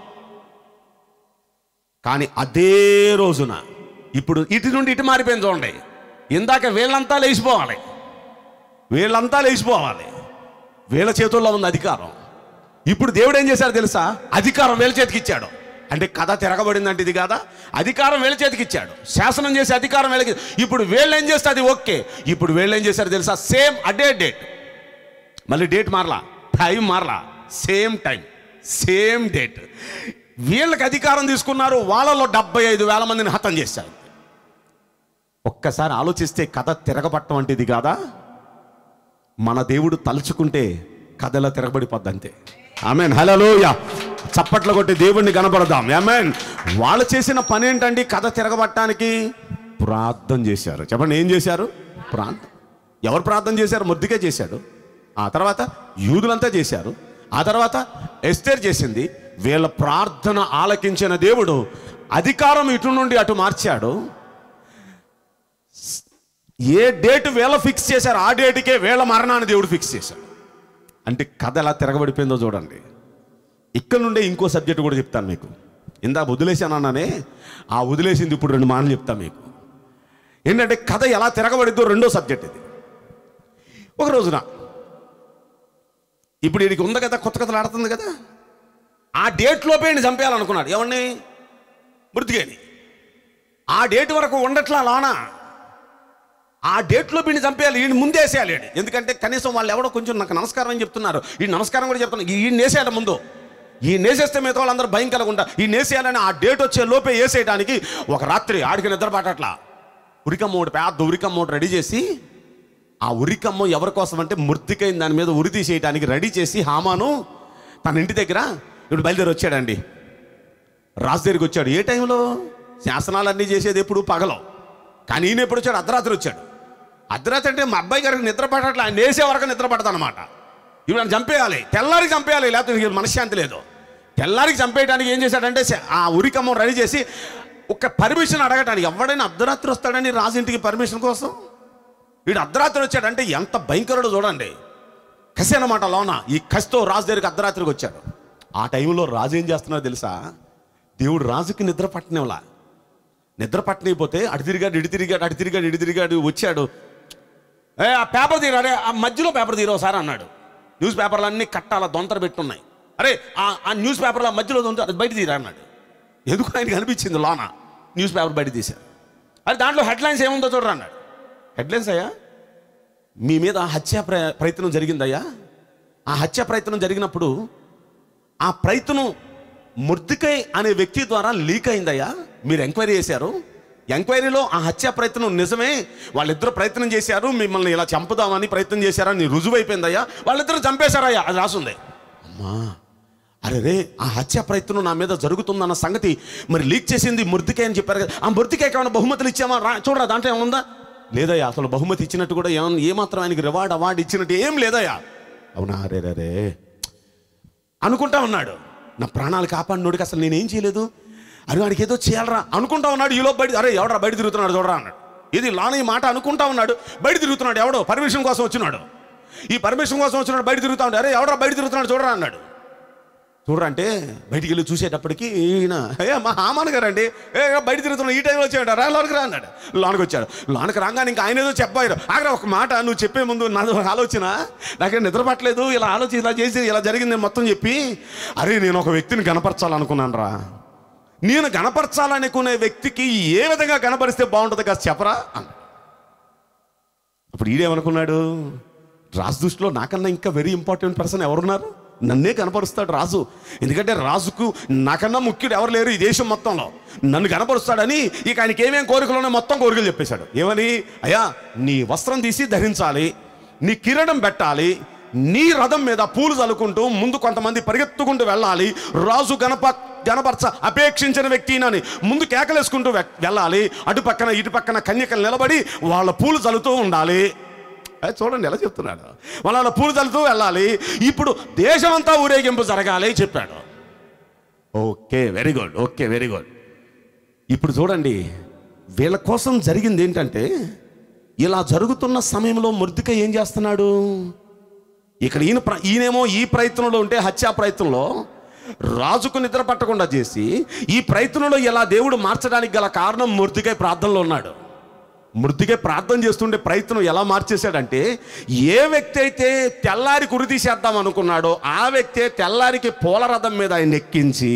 కానీ అదే రోజున ఇప్పుడు ఇటు నుండి ఇటు మారిపోయింది చూడండి ఇందాక వీళ్ళంతా లేచిపోవాలి వీళ్ళంతా లేచిపోవాలి వీళ్ళ చేతుల్లో ఉంది అధికారం ఇప్పుడు దేవుడు ఏం చేశారు తెలుసా అధికారం వీళ్ళ చేతికి ఇచ్చాడు అంటే కథ తిరగబడిందంటే ఇది కాదా అధికారం వీళ్ళ చేతికి ఇచ్చాడు శాసనం చేసే అధికారం వీళ్ళకి ఇప్పుడు వీళ్ళు ఏం చేస్తే అది ఓకే ఇప్పుడు వీళ్ళు ఏం చేశారు తెలుసా సేమ్ అడే డేట్ మళ్ళీ డేట్ మారలా టైం మారలా సేమ్ టైం సేమ్ డేట్ వీళ్ళకి అధికారం తీసుకున్నారు వాళ్ళలో డెబ్బై ఐదు వేల మందిని హతం చేశారు ఒక్కసారి ఆలోచిస్తే కథ తిరగబట్టం అంటే ఇది కాదా మన దేవుడు తలుచుకుంటే కథలో తిరగబడిపోద్ది అంతే ఆమెన్ హలోయ చప్పట్లు కొట్టి దేవుణ్ణి కనపడదాం ఆమెన్ వాళ్ళు చేసిన పని ఏంటండి కథ తిరగబట్టడానికి ప్రార్థన చేశారు చెప్పండి ఏం చేశారు ప్రార్థన ఎవరు ప్రార్థన చేశారు ముద్దుకే చేశాడు ఆ తర్వాత యూదులంతా చేశారు ఆ తర్వాత ఎస్తేర్ చేసింది వీళ్ళ ప్రార్థన ఆలకించిన దేవుడు అధికారం ఇటు నుండి అటు మార్చాడు ఏ డేట్ వేళ ఫిక్స్ చేశారు ఆ డేట్కే వేళ మరణాన్ని దేవుడు ఫిక్స్ చేశాడు అంటే కథ ఎలా తిరగబడిపోయిందో చూడండి ఇక్కడ నుండే ఇంకో సబ్జెక్ట్ కూడా చెప్తాను మీకు ఇందా వదిలేశాను అన్నానే ఆ వదిలేసింది ఇప్పుడు రెండు మాటలు చెప్తాను మీకు ఏంటంటే కథ ఎలా తిరగబడిద్దో రెండో సబ్జెక్ట్ ఇది ఒక రోజున ఇప్పుడు వీడికి ఉంది కదా కొత్త కథలు ఆడుతుంది కదా ఆ డేట్లోపే ఈయన చంపేయాలనుకున్నాడు ఏమండి మృతికేని ఆ డేట్ వరకు ఉండట్లా లానా ఆ డేట్లో వీడిని చంపేయాలి ఈయన ముందేసేయాలి ఈయన. ఎందుకంటే కనీసం వాళ్ళు ఎవడో కొంచెం నాకు నమస్కారం అని చెప్తున్నారు ఈ నమస్కారం కూడా చెప్తున్నారు ఈ నేసేయాలి ముందు ఈ నేసేస్తే మిగతా వాళ్ళందరూ భయం కలగకుండా ఈ నేసేయాలని ఆ డేట్ వచ్చే లోపే వేసేయడానికి ఒక రాత్రి ఆడికి నిద్ర పట్టట్లా ఉరికమ్మ ఒకటి పెద్ద ఉరికమ్మ ఒకటి రెడీ చేసి ఆ ఉరికమ్మ ఎవరి కోసం అంటే మృతికైన దాని మీద ఉరి తీసేయడానికి రెడీ చేసి హామాను తన ఇంటి దగ్గర ఇప్పుడు బయలుదేరి వచ్చాడండి రాజు దగ్గరికి వచ్చాడు ఏ టైంలో శాసనాలన్నీ చేసేది ఎప్పుడు పగలం కానీ ఈయన ఎప్పుడు వచ్చాడు అర్ధరాత్రి వచ్చాడు అర్ధరాత్రి అంటే మా అబ్బాయి గారికి నిద్ర పడట్లా ఆయన వేసే వరకు నిద్ర పడతానమాట ఇప్పుడు ఆయన చంపేయాలి తెల్లారికి చంపేయాలి లేకపోతే వీడికి మనశ్శాంతి లేదు తెల్లారికి చంపేయడానికి ఏం చేశాడంటే శ- ఆ ఉరికమ్మం రెడీ చేసి ఒక పర్మిషన్ అడగటానికి ఎవడైనా అర్ధరాత్రి వస్తాడని రాజు ఇంటికి పర్మిషన్ కోసం వీడు అర్ధరాత్రి వచ్చాడంటే ఎంత భయంకరుడు చూడండి కసి అన్నమాట లోన ఈ కసితో రాజు దగ్గరికి అర్ధరాత్రికి వచ్చాడు ఆ టైంలో రాజు ఏం చేస్తున్నాడో తెలుసా దేవుడు రాజుకి నిద్ర పట్టనివ్వలా నిద్ర పట్టనిపోతే అటు తిరిగాడు ఇటు తిరిగాడు అటు తిరిగాడు ఇటు తిరిగాడు వచ్చాడు ఏ ఆ పేపర్ తీరా అరే ఆ మధ్యలో పేపర్ తీరా ఒకసారి అన్నాడు న్యూస్ పేపర్లు అన్నీ కట్టాల దొంతర పెట్టున్నాయి అరే ఆ ఆ న్యూస్ పేపర్లో మధ్యలో దొంత అది బయట తీరా అన్నాడు ఎందుకు ఆయనకి అనిపించింది లోన న్యూస్ పేపర్ బయట తీశారు అరే దాంట్లో హెడ్లైన్స్ ఏముందో చూడరా అన్నాడు హెడ్లైన్స్ అయ్యా మీ మీద హత్య ప్ర- ప్రయత్నం జరిగిందయ్యా ఆ హత్య ప్రయత్నం జరిగినప్పుడు ఆ ప్రయత్నం ముర్దికై అనే వ్యక్తి ద్వారా లీక్ అయిందయ్యా మీరు ఎంక్వైరీ చేశారు ఎంక్వైరీలో ఆ హత్య ప్రయత్నం నిజమే వాళ్ళిద్దరు ప్రయత్నం చేశారు మిమ్మల్ని ఇలా చంపుదామని ప్రయత్నం చేశారని రుజువైపోయిందయ్యా వాళ్ళిద్దరు చంపేశారయ్యా అది రాసుంది అమ్మా అరే రే ఆ హత్య ప్రయత్నం నా మీద జరుగుతుందన్న సంగతి మరి లీక్ చేసింది ముర్దికే అని చెప్పారు కదా ఆ ముర్దికేకి ఏమైనా బహుమతులు ఇచ్చామా రా చూడరా దాంట్లో ఏముందా లేదయ్యా అసలు బహుమతి ఇచ్చినట్టు కూడా ఏమన్నా ఏమాత్రం ఆయనకి రివార్డ్ అవార్డు ఇచ్చినట్టు ఏం లేదయ్యా అవునా రే రే రే అనుకుంటా ఉన్నాడు నా ప్రాణాలు కాపాడినోడికి అసలు నేనేం చేయలేదు అరే వాడికి ఏదో చేయాలరా అనుకుంటా ఉన్నాడు ఈలో బయట అరే ఎవడరా బయట తిరుగుతున్నాడు చూడరా అన్నాడు ఇది లాన ఈ మాట అనుకుంటా ఉన్నాడు బయట తిరుగుతున్నాడు ఎవడో పర్మిషన్ కోసం వచ్చినాడు ఈ పర్మిషన్ కోసం వచ్చినాడు బయట తిరుగుతా ఉన్నాడు అరే ఎవడరా బయట తిరుగుతున్నాడు చూడరా అన్నాడు చూడరా అంటే బయటికి వెళ్ళి చూసేటప్పటికి ఈయన ఏ మా హామాన్ గారు అండి ఏ బయట తిరుగుతున్నాడు ఈ టైంలో వచ్చాడు రా లోనికి రా అన్నాడు లోనికి వచ్చాడు లోనికి రాగానే ఇంకా ఆయన ఏదో చెప్పారు ఆగ్రా ఒక మాట నువ్వు చెప్పే ముందు నాది ఒక ఆలోచన నాకేం నిద్ర పట్టలేదు ఇలా ఆలోచన ఇలా చేసి ఇలా జరిగింది మొత్తం చెప్పి అరే నేను ఒక వ్యక్తిని కనపరచాలనుకున్నాను రా నేను కనపరచాలనుకునే వ్యక్తికి ఏ విధంగా కనపరిస్తే బాగుంటుంది కాదు చెప్పరా అన్నాడు అప్పుడు ఈడేమనుకున్నాడు రాజు దృష్టిలో నాకన్నా ఇంకా వెరీ ఇంపార్టెంట్ పర్సన్ ఎవరున్నారు నన్నే కనపరుస్తాడు రాజు ఎందుకంటే రాజుకు నాకన్నా ముఖ్యుడు ఎవరు లేరు ఈ దేశం మొత్తంలో నన్ను కనపరుస్తాడని ఇక ఆయనకి ఏమేం కోరికలు మొత్తం కోరికలు చెప్పేశాడు ఏమని అయ్యా నీ వస్త్రం తీసి ధరించాలి నీ కిరీటం పెట్టాలి నీ రథం మీద పూలు చల్లుకుంటూ ముందు కొంతమంది పరిగెత్తుకుంటూ వెళ్ళాలి రాజు గణప గణపరచ అపేక్షించిన వ్యక్తినని ముందు కేకలేసుకుంటూ వె- వెళ్ళాలి అటు పక్కన ఇటు పక్కన కన్యకలు నిలబడి వాళ్ళ పూలు చల్లుతూ ఉండాలి అది చూడండి ఎలా చెప్తున్నాడు వాళ్ళ వాళ్ళ పూలు చల్లుతూ వెళ్ళాలి ఇప్పుడు దేశమంతా ఊరేగింపు జరగాలి చెప్పాడు okay very good okay very good ఇప్పుడు చూడండి వీళ్ళ కోసం జరిగింది ఏంటంటే ఇలా జరుగుతున్న సమయంలో మృతిక ఏం చేస్తున్నాడు ఇక్కడ ఈయన ప్ర- ఈయనేమో ఈ ప్రయత్నంలో ఉంటే హత్యా ప్రయత్నంలో రాజుకు నిద్ర పట్టకుండా చేసి ఈ ప్రయత్నంలో ఎలా దేవుడు మార్చడానికి గల కారణం మృతికై ప్రార్థనలో ఉన్నాడు మృతికే ప్రార్థన చేస్తుండే ప్రయత్నం ఎలా మార్చేశాడంటే ఏ వ్యక్తి అయితే తెల్లారి కురి తీసేద్దాం అనుకున్నాడో ఆ వ్యక్తే తెల్లారికి పూలరథం మీద ఆయన ఎక్కించి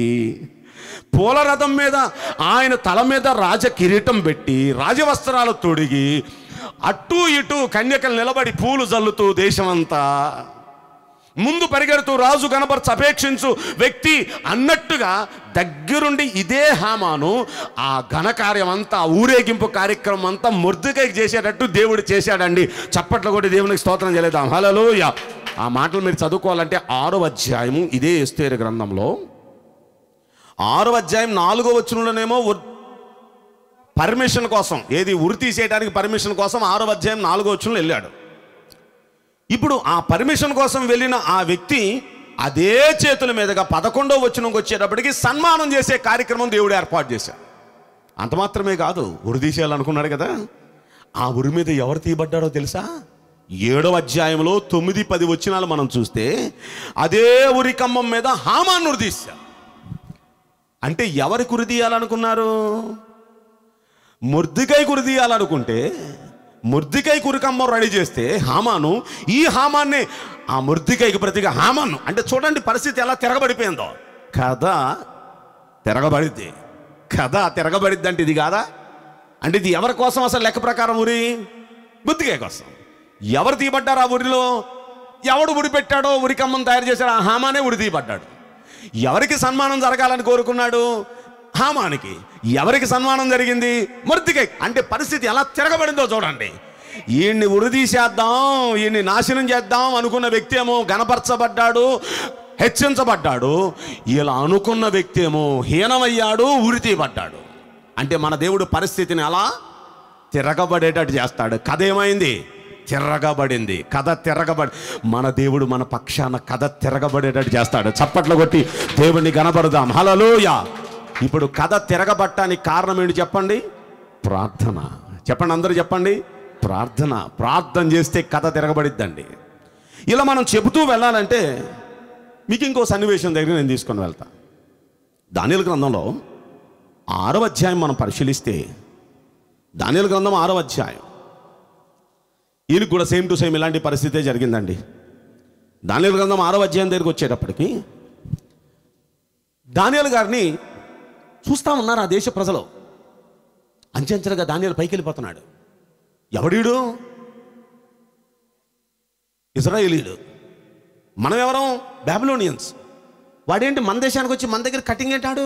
పూలరథం మీద ఆయన తల మీద రాజ కిరీటం పెట్టి రాజవస్త్రాలు తొడిగి అటు ఇటు కన్యకలు నిలబడి పూలు జల్లుతూ దేశమంతా ముందు పరిగెడుతూ రాజు కనపరచ అపేక్షించు వ్యక్తి అన్నట్టుగా దగ్గరుండి ఇదే హామాను ఆ ఘనకార్యం అంతా ఆ ఊరేగింపు కార్యక్రమం అంతా ముర్దుకైకి చేసేటట్టు దేవుడు చేశాడండి చప్పట్లు కొట్టి దేవునికి స్తోత్రం చేయలేదాం హలోయ ఆ మాటలు మీరు చదువుకోవాలంటే ఆరో అధ్యాయము ఇదే ఎస్తేరు గ్రంథంలో ఆరో అధ్యాయం నాలుగో వచనంలోనేమో ఉర్- పర్మిషన్ కోసం ఏది ఉరి తీసేయడానికి పర్మిషన్ కోసం ఆరో అధ్యాయం నాలుగో వచనంలో వెళ్ళాడు ఇప్పుడు ఆ పర్మిషన్ కోసం వెళ్ళిన ఆ వ్యక్తి అదే చేతుల మీదుగా పదకొండో వచనంకి వచ్చేటప్పటికి సన్మానం చేసే కార్యక్రమం దేవుడు ఏర్పాటు చేశాడు అంత మాత్రమే కాదు ఉరి తీసేయాలనుకున్నాడు కదా ఆ ఉరి మీద ఎవరు తీయబడ్డాడో తెలుసా ఏడో అధ్యాయంలో తొమ్మిది పది వచనాలు మనం చూస్తే అదే ఉరి కమ్మం మీద హామాన్ ఉరి తీశారు అంటే ఎవరికి ఉరి తీయాలనుకున్నారు ముర్దికై కురి తీయాలనుకుంటే ముర్దికై కురికమ్మం రెడీ చేస్తే హామాను ఈ హామాన్ని ఆ ముర్దికైకి ప్రతిగా హామాను అంటే చూడండి పరిస్థితి ఎలా తిరగబడిపోయిందో కథ తిరగబడిద్ది కథ తిరగబడిద్ది అంటే ఇది కాదా అంటే ఇది ఎవరి కోసం అసలు లెక్క ప్రకారం ఉరి ముద్దికాయ కోసం ఎవరు తీయబడ్డారు ఆ ఊరిలో ఎవడు ఉరి పెట్టాడో ఉరికమ్మం తయారు చేశాడు ఆ హామానే ఉరి తీయబడ్డాడు ఎవరికి సన్మానం జరగాలని కోరుకున్నాడు హామానికి ఎవరికి సన్మానం జరిగింది మృతికై అంటే పరిస్థితి ఎలా తిరగబడిందో చూడండి ఈయన్ని ఉరిదీసేద్దాం ఈయన్ని నాశనం చేద్దాం అనుకున్న వ్యక్తి ఏమో గనపరచబడ్డాడు హెచ్చించబడ్డాడు ఇలా అనుకున్న వ్యక్తి ఏమో హీనమయ్యాడు ఉరి తీయబడ్డాడు అంటే మన దేవుడు పరిస్థితిని అలా తిరగబడేటట్టు చేస్తాడు కథ ఏమైంది తిరగబడింది కథ తిరగబడి మన దేవుడు మన పక్షాన కథ తిరగబడేటట్టు చేస్తాడు చప్పట్లు కొట్టి దేవుడిని కనబడదాం హలలోయ ఇప్పుడు కథ తిరగబట్టానికి కారణం ఏంటి చెప్పండి ప్రార్థన చెప్పండి అందరూ చెప్పండి ప్రార్థన ప్రార్థన చేస్తే కథ తిరగబడిద్దండి ఇలా మనం చెబుతూ వెళ్ళాలంటే మీకు ఇంకో సన్నివేశం దగ్గర నేను తీసుకొని వెళ్తా దానిల గ్రంథంలో ఆరో అధ్యాయం మనం పరిశీలిస్తే దానిల గ్రంథం ఆరో అధ్యాయం ఈయనకు కూడా సేమ్ టు సేమ్ ఇలాంటి పరిస్థితే జరిగిందండి దానియలు గ్రంథం ఆరో అధ్యాయం దగ్గరికి వచ్చేటప్పటికి దానియలు గారిని చూస్తా ఉన్నారు ఆ దేశ ప్రజలు అంచెంచెలుగా దానియలు పైకి వెళ్ళిపోతున్నాడు ఎవడీడు ఇజ్రాయేలీడు మనం ఎవరం బ్యాబిలోనియన్స్ వాడేంటి మన దేశానికి వచ్చి మన దగ్గర కటింగ్ ఏంటాడు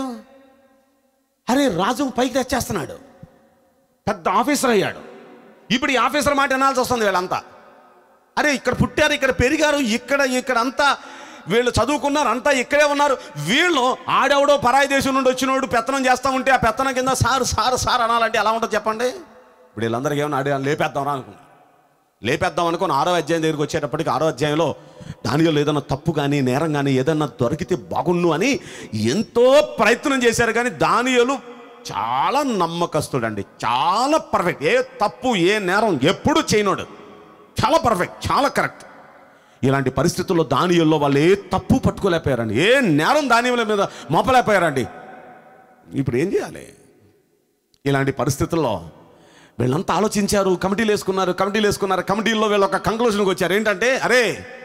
అరే రాజు పైకి తెచ్చేస్తున్నాడు పెద్ద ఆఫీసర్ అయ్యాడు ఇప్పుడు ఈ ఆఫీసర్ మాట వినాల్సి వస్తుంది వీళ్ళంతా అరే ఇక్కడ పుట్టారు ఇక్కడ పెరిగారు ఇక్కడ ఇక్కడ అంతా వీళ్ళు చదువుకున్నారు అంతా ఇక్కడే ఉన్నారు వీళ్ళు ఆడెవడో పరాయి దేశం నుండి వచ్చినోడు పెత్తనం చేస్తూ ఉంటే ఆ పెత్తనం కింద సార్ సార్ సార్ అనాలంటే ఎలా ఉంటుంది చెప్పండి ఇప్పుడు వీళ్ళందరికీ ఏమన్నా ఆడే లేపేద్దాం అనుకున్నా లేపేద్దాం అనుకుని ఆరో అధ్యాయం దగ్గరికి వచ్చేటప్పటికి ఆరో అధ్యాయంలో దానిలో ఏదైనా తప్పు కానీ నేరం కానీ ఏదన్నా దొరికితే బాగుండు అని ఎంతో ప్రయత్నం చేశారు కానీ దానియలు చాలా నమ్మకస్తుడండి చాలా పర్ఫెక్ట్ ఏ తప్పు ఏ నేరం ఎప్పుడు చేయనోడు చాలా పర్ఫెక్ట్ చాలా కరెక్ట్ ఇలాంటి పరిస్థితుల్లో దానియల్లో వాళ్ళు ఏ తప్పు పట్టుకోలేకపోయారండి ఏ నేరం దానియుల మీద మోపలేకపోయారండి ఇప్పుడు ఏం చేయాలి ఇలాంటి పరిస్థితుల్లో వీళ్ళంతా ఆలోచించారు కమిటీలు వేసుకున్నారు కమిటీలు వేసుకున్నారు కమిటీల్లో వీళ్ళు ఒక కంక్లూషన్కి వచ్చారు ఏంటంటే అరే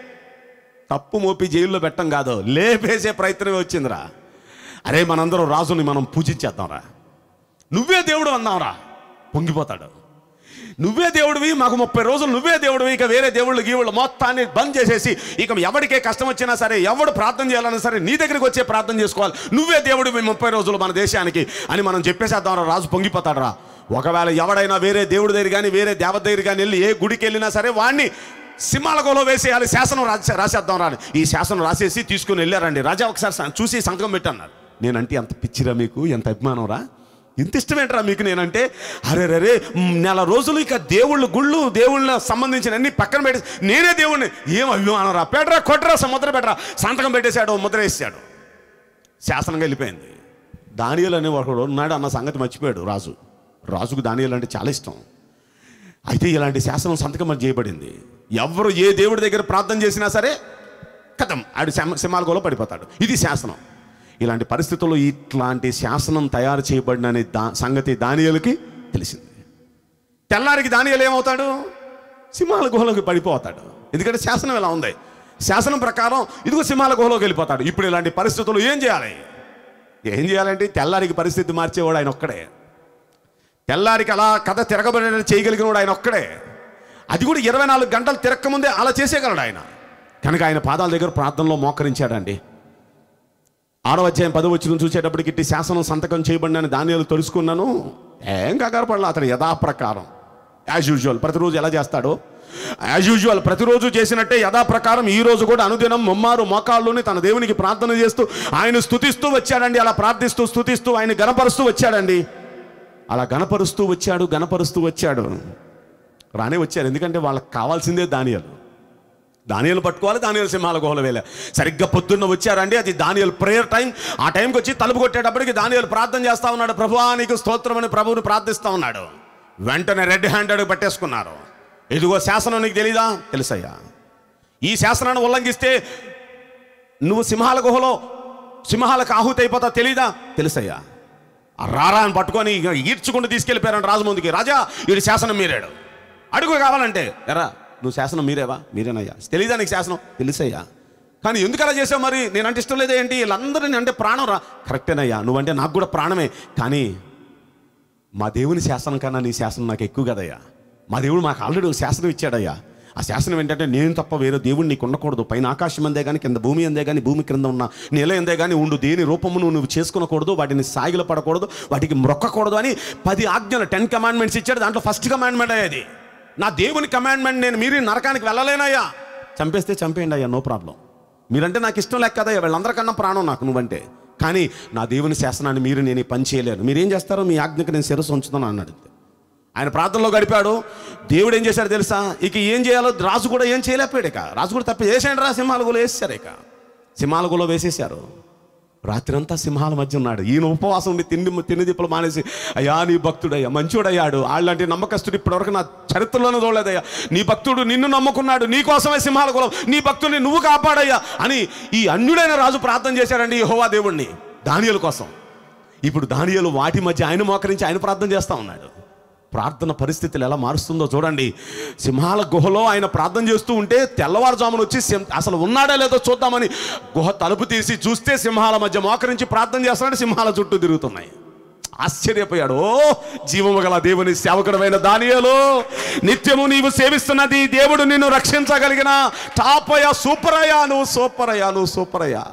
తప్పు మోపి జైల్లో పెట్టం కాదు లేపేసే ప్రయత్నమే వచ్చిందిరా అరే మనందరం రాజుని మనం పూజించేద్దాంరా నువ్వే దేవుడు అన్నావురా పొంగిపోతాడు నువ్వే దేవుడివి మాకు ముప్పై రోజులు నువ్వే దేవుడివి ఇక వేరే దేవుళ్ళు గీవుళ్ళు మొత్తాన్ని బంద్ చేసేసి ఇక ఎవరికే కష్టం వచ్చినా సరే ఎవడు ప్రార్థన చేయాలన్నా సరే నీ దగ్గరికి వచ్చే ప్రార్థన చేసుకోవాలి నువ్వే దేవుడివి ముప్పై రోజులు మన దేశానికి అని మనం చెప్పేసేద్దాం రా రాజు పొంగిపోతాడు రా ఒకవేళ ఎవడైనా వేరే దేవుడి దగ్గర కానీ వేరే దేవత దగ్గర కానీ వెళ్ళి ఏ గుడికి వెళ్ళినా సరే వాడిని సింహాలగోలో వేసేయాలి శాసనం రాసే రాసేద్దాం రా అని. ఈ శాసనం రాసేసి తీసుకుని వెళ్ళారండి రాజా ఒకసారి స- చూసి సంతకం పెట్టన్నారు నేనంటే ఎంత పిచ్చిరా మీకు ఎంత అభిమానం రా ఇంత ఇష్టమేంట్రా మీకు నేనంటే అరే రరే మ్, నెల రోజులు ఇక దేవుళ్ళు గుళ్ళు దేవుళ్ళ సంబంధించిన అన్ని పక్కన పెట్టి నేనే దేవుణ్ణి ఏం అభిమానం రా పెట్టరా కొట్టరా ముద్ర పెట్టరా సంతకం పెట్టేశాడు ముద్ర వేసాడు శాసనంగా వెళ్ళిపోయింది దానియలు అనే ఒకడు ఉన్నాడు అన్న సంగతి మర్చిపోయాడు రాజు రాజుకు దానియలు అంటే చాలా ఇష్టం అయితే ఇలాంటి శాసనం సంతకం మరి చేయబడింది ఎవరు ఏ దేవుడి దగ్గర ప్రార్థన చేసినా సరే కథం ఆడు సింహాలగోలో పడిపోతాడు ఇది శాసనం ఇలాంటి పరిస్థితుల్లో ఇట్లాంటి శాసనం తయారు చేయబడిన అనే దా సంగతి దానియలకి తెలిసింది తెల్లారికి దానియలు ఏమవుతాడు సింహాల గుహలోకి పడిపోతాడు ఎందుకంటే శాసనం ఎలా ఉంది శాసనం ప్రకారం ఇదిగో సింహాల గుహలోకి వెళ్ళిపోతాడు ఇప్పుడు ఇలాంటి పరిస్థితుల్లో ఏం చేయాలి ఏం చేయాలంటే తెల్లారికి పరిస్థితి మార్చేవాడు ఆయన ఒక్కడే తెల్లారికి అలా కథ తిరగబడేలా చేయగలిగిన వాడు ఆయన ఒక్కడే అది కూడా ఇరవై నాలుగు గంటలు తిరక్కముందే అలా చేసేయగలడు ఆయన కనుక ఆయన పాదాల దగ్గర ప్రార్థనలో మోకరించాడండి ఆరో అధ్యాయం పదో వచ్చిన చూసేటప్పటికి ఇట్టి శాసనం సంతకం చేయబడినని దానియాలు తెలుసుకున్నాను ఏం కంగారు పడలా అతను యథాప్రకారం యాజ్ యూజువల్ ప్రతిరోజు ఎలా చేస్తాడో యాజ్ యూజువల్ ప్రతిరోజు చేసినట్టే యథాప్రకారం ఈ రోజు కూడా అనుదినం ముమ్మారు మోకాళ్ళుని తన దేవునికి ప్రార్థన చేస్తూ ఆయన స్తుతిస్తూ వచ్చాడండి అలా ప్రార్థిస్తూ స్తుతిస్తూ ఆయన గణపరుస్తూ వచ్చాడండి అలా గణపరుస్తూ వచ్చాడు గణపరుస్తూ వచ్చాడు రానే వచ్చారు ఎందుకంటే వాళ్ళకి కావాల్సిందే దానియాలు దానియలు పట్టుకోవాలి దానియలు సింహాల గుహల వేళ సరిగ్గా పొద్దున్న వచ్చారండి అది దానియలు ప్రేయర్ టైం ఆ టైంకి వచ్చి తలుపు కొట్టేటప్పటికి దానియలు ప్రార్థన చేస్తా ఉన్నాడు ప్రభువా నీకు స్తోత్రం అని ప్రభువుని ప్రార్థిస్తా ఉన్నాడు వెంటనే రెడ్ హ్యాండెడ్ పట్టేసుకున్నారు ఇదిగో శాసనం నీకు తెలీదా తెలుసయ్యా ఈ శాసనాన్ని ఉల్లంఘిస్తే నువ్వు సింహాల గుహలో సింహాలకు ఆహుతి అయిపోతా తెలీదా తెలుసయ్యా ఆ రారా అని పట్టుకొని ఇక ఈడ్చుకుంటూ తీసుకెళ్ళిపోయారంట రాజు ముందుకి రాజా వీడి శాసనం మీరాడు అడుగు కావాలంటే ఎరా నువ్వు శాసనం మీరేవా మీరేనయ్యా తెలీదా నీకు శాసనం తెలుసయ్యా కానీ ఎందుకు అలా చేసావు మరి నేనంటే ఇష్టం లేదా ఏంటి వీళ్ళందరినీ అంటే ప్రాణం రా కరెక్టేనయ్యా నువ్వంటే నాకు కూడా ప్రాణమే కానీ మా దేవుని శాసనం కన్నా నీ శాసనం నాకు ఎక్కువ కదయ్యా మా దేవుడు మాకు ఆల్రెడీ ఒక శాసనం ఇచ్చాడయ్యా ఆ శాసనం ఏంటంటే నేను తప్ప వేరే దేవుడు నీకు ఉండకూడదు పైన ఆకాశం అందే కానీ కింద భూమి అందే కానీ భూమి క్రింద ఉన్న నేల ఎందే కానీ ఉండు దేని రూపమును నువ్వు చేసుకునకూడదు వాటిని సాగిల పడకూడదు వాటికి మొక్కకూడదు అని పది ఆజ్ఞలు టెన్ కమాండ్మెంట్స్ ఇచ్చాడు దాంట్లో ఫస్ట్ కమాండ్మెంట్ అయ్యేది నా దేవుని కమాండ్మెంట్ నేను మీరు నరకానికి వెళ్ళలేనయ్యా చంపేస్తే చంపేయండి అయ్యా నో ప్రాబ్లం మీరంటే నాకు ఇష్టం లేక కదయ్యా వీళ్ళందరికన్నా ప్రాణం నాకు నువ్వంటే కానీ నా దేవుని శాసనాన్ని మీరు నేను ఈ పని చేయలేను మీరేం చేస్తారో మీ ఆజ్ఞకు నేను శిరస్సు ఉంచుతాను అన్నాడు ఆయన ప్రార్థనలో గడిపాడు దేవుడు ఏం చేశాడు తెలుసా ఇక ఏం చేయాలో రాజు కూడా ఏం చేయలేకపోయాడు ఇక రాజు కూడా తప్ప వేసాడు రా సింహాలగులో వేసేశారు ఇక సింహాలగులో వేసేశారు రాత్రంతా సింహాల మధ్య ఉన్నాడు ఈయన ఉపవాసం ఉండి తిండి తిండి దిప్పులు మానేసి అయ్యా నీ భక్తుడయ్యా మంచోడయ్యాడు వాళ్ళంటే నమ్మకస్తుడు ఇప్పటివరకు నా చరిత్రలోనే చూడలేదయ్యా నీ భక్తుడు నిన్ను నమ్ముకున్నాడు నీ కోసమే సింహాల కులం నీ భక్తుడిని నువ్వు కాపాడయ్యా అని ఈ అన్యుడైన రాజు ప్రార్థన చేశాడండి యెహోవా దేవుణ్ణి దానియలు కోసం ఇప్పుడు దానియలు వాటి మధ్య ఆయన మోకరించి ఆయన ప్రార్థన చేస్తా ఉన్నాడు ప్రార్థన పరిస్థితులు ఎలా మారుస్తుందో చూడండి సింహాల గుహలో ఆయన ప్రార్థన చేస్తూ ఉంటే తెల్లవారుజామున వచ్చి సింహ- అసలు ఉన్నాడా లేదో చూద్దామని గుహ తలుపు తీసి చూస్తే సింహాల మధ్య మోకరించి ప్రార్థన చేస్తున్నాడు సింహాల చుట్టూ తిరుగుతున్నాయి ఆశ్చర్యపోయాడు ఓ జీవము గల దేవుని సేవకుడమైన దానియలు నిత్యము నీవు సేవిస్తున్నది దేవుడు నిన్ను రక్షించగలిగిన టాప్ అయ్యా సూపర్ అయ్యా నువ్వు సూపర్ అయ్యా నువ్వు సూపర్ అయ్యా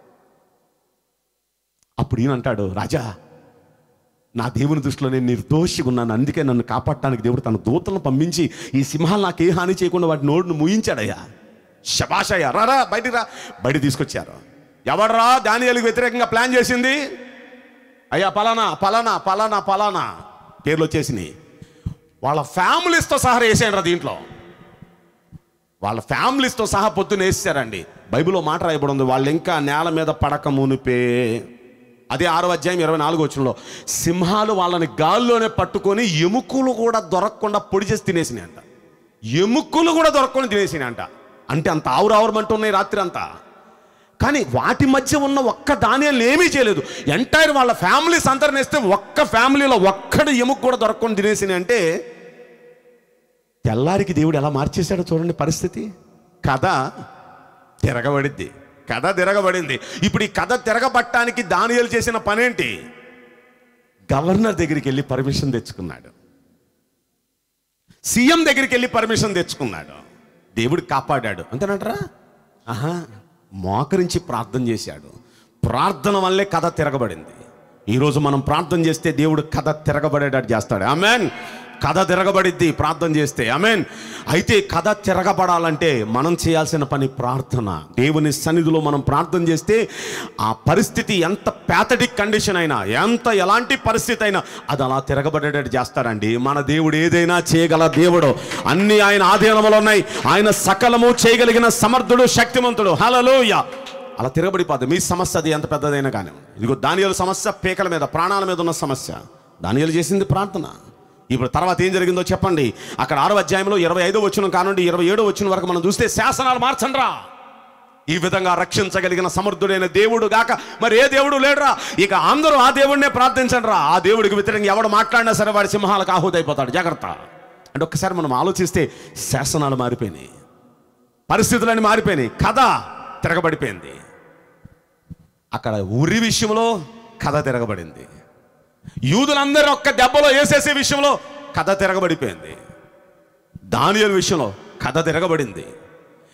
అప్పుడు ఈయన అంటాడు రాజా నా దేవుని దృష్టిలో నేను నిర్దోషిగా ఉన్నాను అందుకే నన్ను కాపాడటానికి దేవుడు తన దూతలను పంపించి ఈ సింహాలు నాకు ఏ హాని చేయకుండా వాటి నోడును ముయించాడయ్యా శబాషయ్యా రారా బయటికి రా బయట తీసుకొచ్చారు ఎవడరా దానియాలకు వ్యతిరేకంగా ప్లాన్ చేసింది అయ్యా పలానా పలానా పలానా పలానా పేర్లు వచ్చేసినాయి వాళ్ళ ఫ్యామిలీస్తో సహా వేసేయండి రా దీంట్లో వాళ్ళ ఫ్యామిలీస్తో సహా పొద్దున వేసారండి బైబిల్లో మాట రాయబడి ఉంది వాళ్ళు ఇంకా నేల మీద పడక మునిపే అదే ఆరో అధ్యాయం ఇరవై నాలుగు వచ్చినలో సింహాలు వాళ్ళని గాల్లోనే పట్టుకొని ఎముకలు కూడా దొరకకుండా పొడి చేసి తినేసినాయి అంట ఎముకలు కూడా దొరకకుండా తినేసినాయి అంట అంటే అంత ఆవురావరమంటూ ఉన్నాయి రాత్రి అంతా కానీ వాటి మధ్య ఉన్న ఒక్క ధాన్యాలు ఏమీ చేయలేదు ఎంటైర్ వాళ్ళ ఫ్యామిలీస్ అందరిని వేస్తే ఒక్క ఫ్యామిలీలో ఒక్కడు ఎముక కూడా దొరకకుండా తినేసినాయి అంటే తెల్లారికి దేవుడు ఎలా మార్చేశాడో చూడండి పరిస్థితి కథ తిరగబడిద్ది కథ తిరగబడింది ఇప్పుడు ఈ కథ తిరగబట్టడానికి దానియలు చేసిన పనేంటి గవర్నర్ దగ్గరికి వెళ్ళి పర్మిషన్ తెచ్చుకున్నాడు సీఎం దగ్గరికి వెళ్ళి పర్మిషన్ తెచ్చుకున్నాడు దేవుడు కాపాడాడు అంతేనంటారా ఆహా మోకరించి ప్రార్థన చేశాడు ప్రార్థన వల్లే కథ తిరగబడింది ఈరోజు మనం ప్రార్థన చేస్తే దేవుడు కథ తిరగబడేటట్టు చేస్తాడు ఆమెన్ కథ తిరగబడిద్ది ప్రార్థన చేస్తే ఆమెన్ అయితే కథ తిరగబడాలంటే మనం చేయాల్సిన పని ప్రార్థన దేవుని సన్నిధిలో మనం ప్రార్థన చేస్తే ఆ పరిస్థితి ఎంత ప్యాథటిక్ కండిషన్ అయినా ఎంత ఎలాంటి పరిస్థితి అయినా అది అలా తిరగబడేటట్టు చేస్తాడండి మన దేవుడు ఏదైనా చేయగల దేవుడు అన్ని ఆయన ఆధీనంలో ఉన్నాయి ఆయన సకలము చేయగలిగిన సమర్థుడు శక్తిమంతుడు హలలోయ అలా తిరగబడిపోద్ది మీ సమస్య అది ఎంత పెద్దదైనా కానీ ఇదిగో దానియలు సమస్య పేకల మీద ప్రాణాల మీద ఉన్న సమస్య దానియలు చేసింది ప్రార్థన ఇప్పుడు తర్వాత ఏం జరిగిందో చెప్పండి అక్కడ ఆరో అధ్యాయంలో ఇరవై ఐదో వచ్చిన కానుండి ఇరవై ఏడో వచ్చిన వరకు మనం చూస్తే శాసనాలు మార్చండ్రా ఈ విధంగా రక్షించగలిగిన సమర్థుడైన దేవుడు గాక మరి ఏ దేవుడు లేడురా ఇక అందరూ ఆ దేవుడినే ప్రార్థించండి రా ఆ దేవుడికి వ్యతిరేకంగా ఎవడు మాట్లాడినా సరే వాడి సింహాలకు ఆహుతైపోతాడు జాగ్రత్త అంటే ఒక్కసారి మనం ఆలోచిస్తే శాసనాలు మారిపోయినాయి పరిస్థితులన్నీ మారిపోయినాయి కథ తిరగబడిపోయింది అక్కడ ఉరి విషయంలో కథ తిరగబడింది యూదులందరూ ఒక్క దెబ్బలో వేసేసే విషయంలో కథ తిరగబడిపోయింది దానియల విషయంలో కథ తిరగబడింది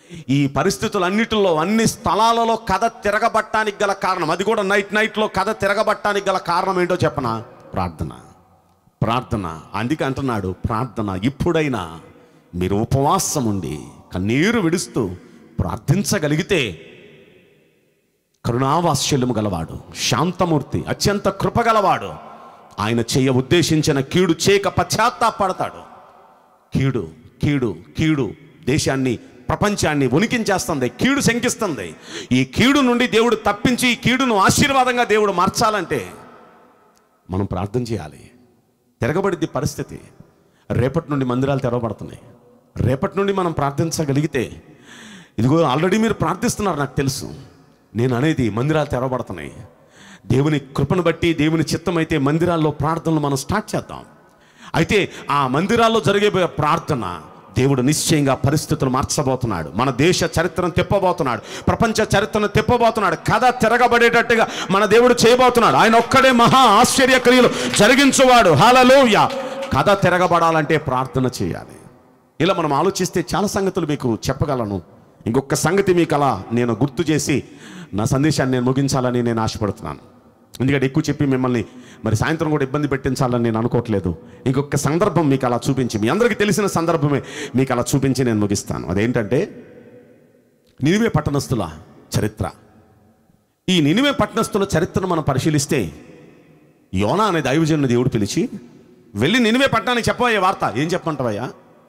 ఈ పరిస్థితులన్నిటిలో అన్ని స్థలాలలో కథ తిరగబట్టానికి గల కారణం అది కూడా నైట్ నైట్లో కథ తిరగబట్టానికి గల కారణం ఏంటో చెప్పనా ప్రార్థన ప్రార్థన అందుకే అంటున్నాడు ప్రార్థన ఇప్పుడైనా మీరు ఉపవాసం ఉండి కన్నీరు విడుస్తూ ప్రార్థించగలిగితే కరుణావాస్యల్యము గలవాడు శాంతమూర్తి అత్యంత కృపగలవాడు ఆయన చేయ ఉద్దేశించిన కీడు చేయక పశ్చాత్తాపడతాడు కీడు కీడు కీడు దేశాన్ని ప్రపంచాన్ని ఉనికించేస్తుంది కీడు శంకిస్తుంది ఈ కీడు నుండి దేవుడు తప్పించి ఈ కీడును ఆశీర్వాదంగా దేవుడు మార్చాలంటే మనం ప్రార్థన చేయాలి తిరగబడిద్ది పరిస్థితి రేపటి నుండి మందిరాలు తెరవబడుతున్నాయి రేపటి నుండి మనం ప్రార్థించగలిగితే ఇదిగో ఆల్రెడీ మీరు ప్రార్థిస్తున్నారు నాకు తెలుసు నేను అనేది మందిరాలు తెరవబడుతున్నాయి దేవుని కృపను బట్టి దేవుని చిత్తం అయితే మందిరాల్లో ప్రార్థనలు మనం స్టార్ట్ చేద్దాం అయితే ఆ మందిరాల్లో జరిగే ప్రార్థన దేవుడు నిశ్చయంగా పరిస్థితులు మార్చబోతున్నాడు మన దేశ చరిత్రను తిప్పబోతున్నాడు ప్రపంచ చరిత్రను తిప్పబోతున్నాడు కథ తిరగబడేటట్టుగా మన దేవుడు చేయబోతున్నాడు ఆయన ఒక్కడే మహా ఆశ్చర్య క్రియలు జరిగించువాడు హలలోయ కథ తిరగబడాలంటే ప్రార్థన చేయాలి ఇలా మనం ఆలోచిస్తే చాలా సంగతులు మీకు చెప్పగలను ఇంకొక సంగతి మీకు అలా నేను గుర్తు చేసి నా సందేశాన్ని నేను ముగించాలని నేను ఆశపడుతున్నాను ఎందుకంటే ఎక్కువ చెప్పి మిమ్మల్ని మరి సాయంత్రం కూడా ఇబ్బంది పెట్టించాలని నేను అనుకోవట్లేదు ఇంకొక సందర్భం మీకు అలా చూపించి మీ అందరికీ తెలిసిన సందర్భమే మీకు అలా చూపించి నేను ముగిస్తాను అదేంటంటే నినివే పట్టణస్థుల చరిత్ర ఈ నినివే పట్టణస్థుల చరిత్రను మనం పరిశీలిస్తే యోనా అనే దైవజనుని దేవుడు పిలిచి వెళ్ళి నినివే పట్టణానికి చెప్పబోయే వార్త ఏం చెప్పమంటావయ్యా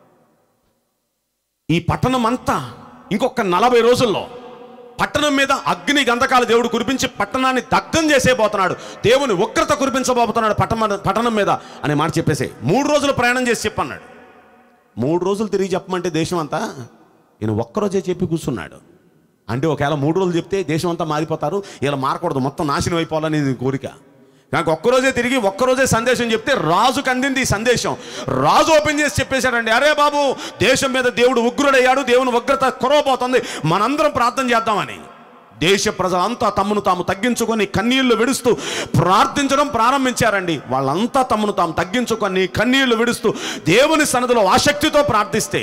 ఈ పట్టణం అంతా ఇంకొక నలభై రోజుల్లో పట్టణం మీద అగ్ని గంధకాల దేవుడు కురిపించి పట్టణాన్ని దగ్ధం చేసేపోతున్నాడు దేవుని ఉగ్రత కురిపించబోతున్నాడు పట్టణ పట్టణం మీద అనే మాట చెప్పేసి మూడు రోజులు ప్రయాణం చేసి చెప్పన్నాడు మూడు రోజులు తిరిగి చెప్పమంటే దేశం అంతా ఈయన ఒక్కరోజే చెప్పి కూర్చున్నాడు అంటే ఒకవేళ మూడు రోజులు చెప్తే దేశం అంతా మారిపోతారు ఇలా మారకూడదు మొత్తం నాశనం అయిపోవాలని ఇది కోరిక నాకు ఒక్కరోజే తిరిగి ఒక్కరోజే సందేశం చెప్తే రాజుకు అందింది ఈ సందేశం రాజు ఓపెన్ చేసి చెప్పేశాడండి అరే బాబు దేశం మీద దేవుడు ఉగ్రుడయ్యాడు దేవుని ఉగ్రత కురవబోతుంది మనందరం ప్రార్థన చేద్దామని దేశ ప్రజలంతా తమను తాము తగ్గించుకొని కన్నీళ్లు విడుస్తూ ప్రార్థించడం ప్రారంభించారండి వాళ్ళంతా తమను తాము తగ్గించుకొని కన్నీళ్లు విడుస్తూ దేవుని సన్నదిలో ఆసక్తితో ప్రార్థిస్తే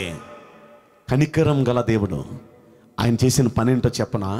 కనికరం గల దేవుడు ఆయన చేసిన పనేంటో చెప్పనా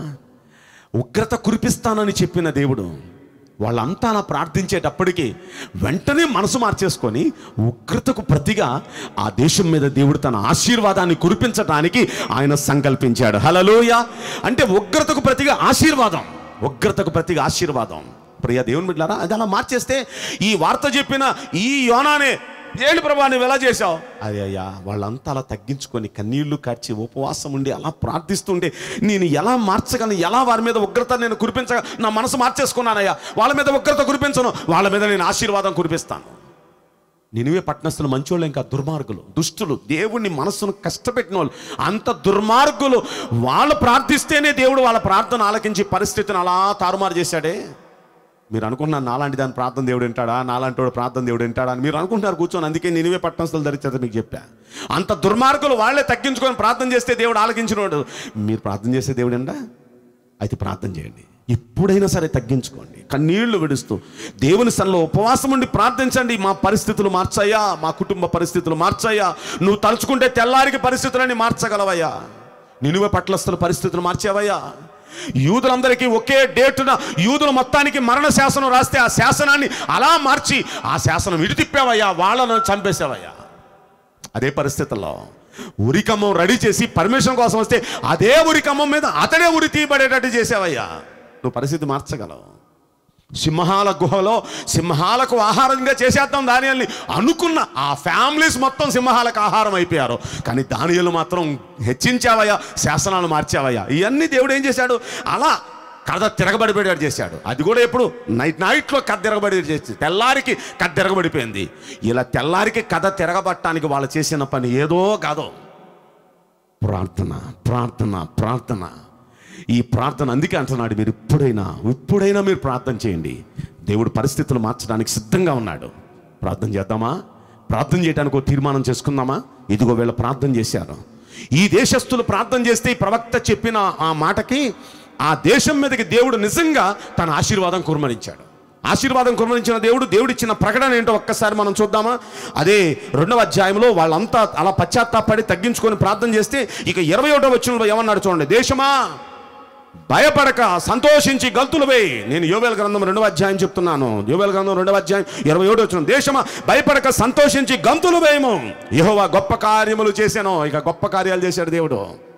ఉగ్రత కురిపిస్తానని చెప్పిన దేవుడు వాళ్ళంతా అలా ప్రార్థించేటప్పటికి వెంటనే మనసు మార్చేసుకొని ఉగ్రతకు ప్రతిగా ఆ దేశం మీద దేవుడు తన ఆశీర్వాదాన్ని కురిపించడానికి ఆయన సంకల్పించాడు హలలోయ అంటే ఉగ్రతకు ప్రతిగా ఆశీర్వాదం ఉగ్రతకు ప్రతిగా ఆశీర్వాదం ప్రియ దేవుని బిడ్డారా అది అలా మార్చేస్తే ఈ వార్త చెప్పిన ఈ యోనానే ఏంటి ప్రభా నువ్వు ఎలా చేశావు అదే అయ్యా వాళ్ళంతా అలా తగ్గించుకొని కన్నీళ్లు కార్చి ఉపవాసం ఉండి అలా ప్రార్థిస్తుంటే నేను ఎలా మార్చగలను ఎలా వారి మీద ఉగ్రత నేను కురిపించ నా మనసు మార్చేసుకున్నానయ్యా వాళ్ళ మీద ఉగ్రత కురిపించను వాళ్ళ మీద నేను ఆశీర్వాదం కురిపిస్తాను నినివే పట్టణస్థులు మంచోళ్ళు ఇంకా దుర్మార్గులు దుష్టులు దేవుని మనస్సును కష్టపెట్టిన వాళ్ళు అంత దుర్మార్గులు వాళ్ళు ప్రార్థిస్తేనే దేవుడు వాళ్ళ ప్రార్థన ఆలకించి పరిస్థితిని అలా తారుమారు చేశాడే మీరు అనుకుంటున్నారు నాలాంటి దాని ప్రార్థన దేవుడు వింటాడా నాలాంటి వాడు ప్రార్థన దేవుడు వింటాడా అని మీరు అనుకుంటున్నారు కూర్చొని అందుకే నినివే పట్టణస్థులు ధరించేది మీకు చెప్పా అంత దుర్మార్గులు వాళ్ళే తగ్గించుకొని ప్రార్థన చేస్తే దేవుడు ఆలకించినవాడు మీరు ప్రార్థన చేస్తే దేవుడు ఎండా అయితే ప్రార్థన చేయండి ఎప్పుడైనా సరే తగ్గించుకోండి కన్నీళ్లు విడుస్తూ దేవుని సన్నిలో ఉపవాసం ఉండి ప్రార్థించండి మా పరిస్థితులు మార్చాయా మా కుటుంబ పరిస్థితులు మార్చాయా నువ్వు తలుచుకుంటే తెల్లారికి పరిస్థితులని మార్చగలవయ్యా నినువ పట్లస్తుల పరిస్థితులు మార్చావయ్యా యూదులందరికీ ఒకే డేటున యూదుల మొత్తానికి మరణ శాసనం రాస్తే ఆ శాసనాన్ని అలా మార్చి ఆ శాసనం ఇటు తిప్పావయ్యా వాళ్ళను చంపేసావయ్యా అదే పరిస్థితుల్లో ఉరికమ్మం రెడీ చేసి పర్మిషన్ కోసం వస్తే అదే ఉరికమ్మం మీద అతడే ఉరి తీయబడేటట్టు చేసావయ్యా నువ్వు పరిస్థితి మార్చగలవు సింహాల గుహలో సింహాలకు ఆహారంగా చేసేద్దాం దానియల్ని అనుకున్న ఆ ఫ్యామిలీస్ మొత్తం సింహాలకు ఆహారం అయిపోయారు కానీ దానియలు మాత్రం హెచ్చించావయ్యా శాసనాలు మార్చావయ్యా ఇవన్నీ దేవుడు ఏం చేశాడు అలా కథ తిరగబడిపోయాడు చేశాడు అది కూడా ఎప్పుడు నైట్ నైట్లో కథ తిరగబడి చేసి తెల్లారికి కథ తిరగబడిపోయింది ఇలా తెల్లారికి కథ తిరగబట్టడానికి వాళ్ళు చేసిన పని ఏదో కాదో ప్రార్థన ప్రార్థన ప్రార్థన ఈ ప్రార్థన అందుకే అంటున్నాడు మీరు ఇప్పుడైనా ఇప్పుడైనా మీరు ప్రార్థన చేయండి దేవుడు పరిస్థితులు మార్చడానికి సిద్ధంగా ఉన్నాడు ప్రార్థన చేద్దామా ప్రార్థన చేయడానికి ఒక తీర్మానం చేసుకుందామా ఇదిగో వీళ్ళ ప్రార్థన చేశారు ఈ దేశస్తులు ప్రార్థన చేస్తే ఈ ప్రవక్త చెప్పిన ఆ మాటకి ఆ దేశం మీదకి దేవుడు నిజంగా తన ఆశీర్వాదం కుర్మరించాడు ఆశీర్వాదం కుమరించిన దేవుడు దేవుడిచ్చిన ప్రకటన ఏంటో ఒక్కసారి మనం చూద్దామా అదే రెండవ అధ్యాయంలో వాళ్ళంతా అలా పశ్చాత్తాపడి తగ్గించుకొని ప్రార్థన చేస్తే ఇక ఇరవై ఒకటో వచ్చిన ఏమన్నాడు చూడండి దేశమా భయపడక సంతోషించి గల్తులు వేయి నేను యోవేల గ్రంథం రెండవ అధ్యాయం చెప్తున్నాను యోవేల గ్రంథం రెండవ అధ్యాయం ఇరవై ఏడు వచ్చిన దేశమా భయపడక సంతోషించి గంతులు వేయము యెహోవా గొప్ప కార్యములు చేశాను ఇక గొప్ప కార్యాలు చేశాడు దేవుడు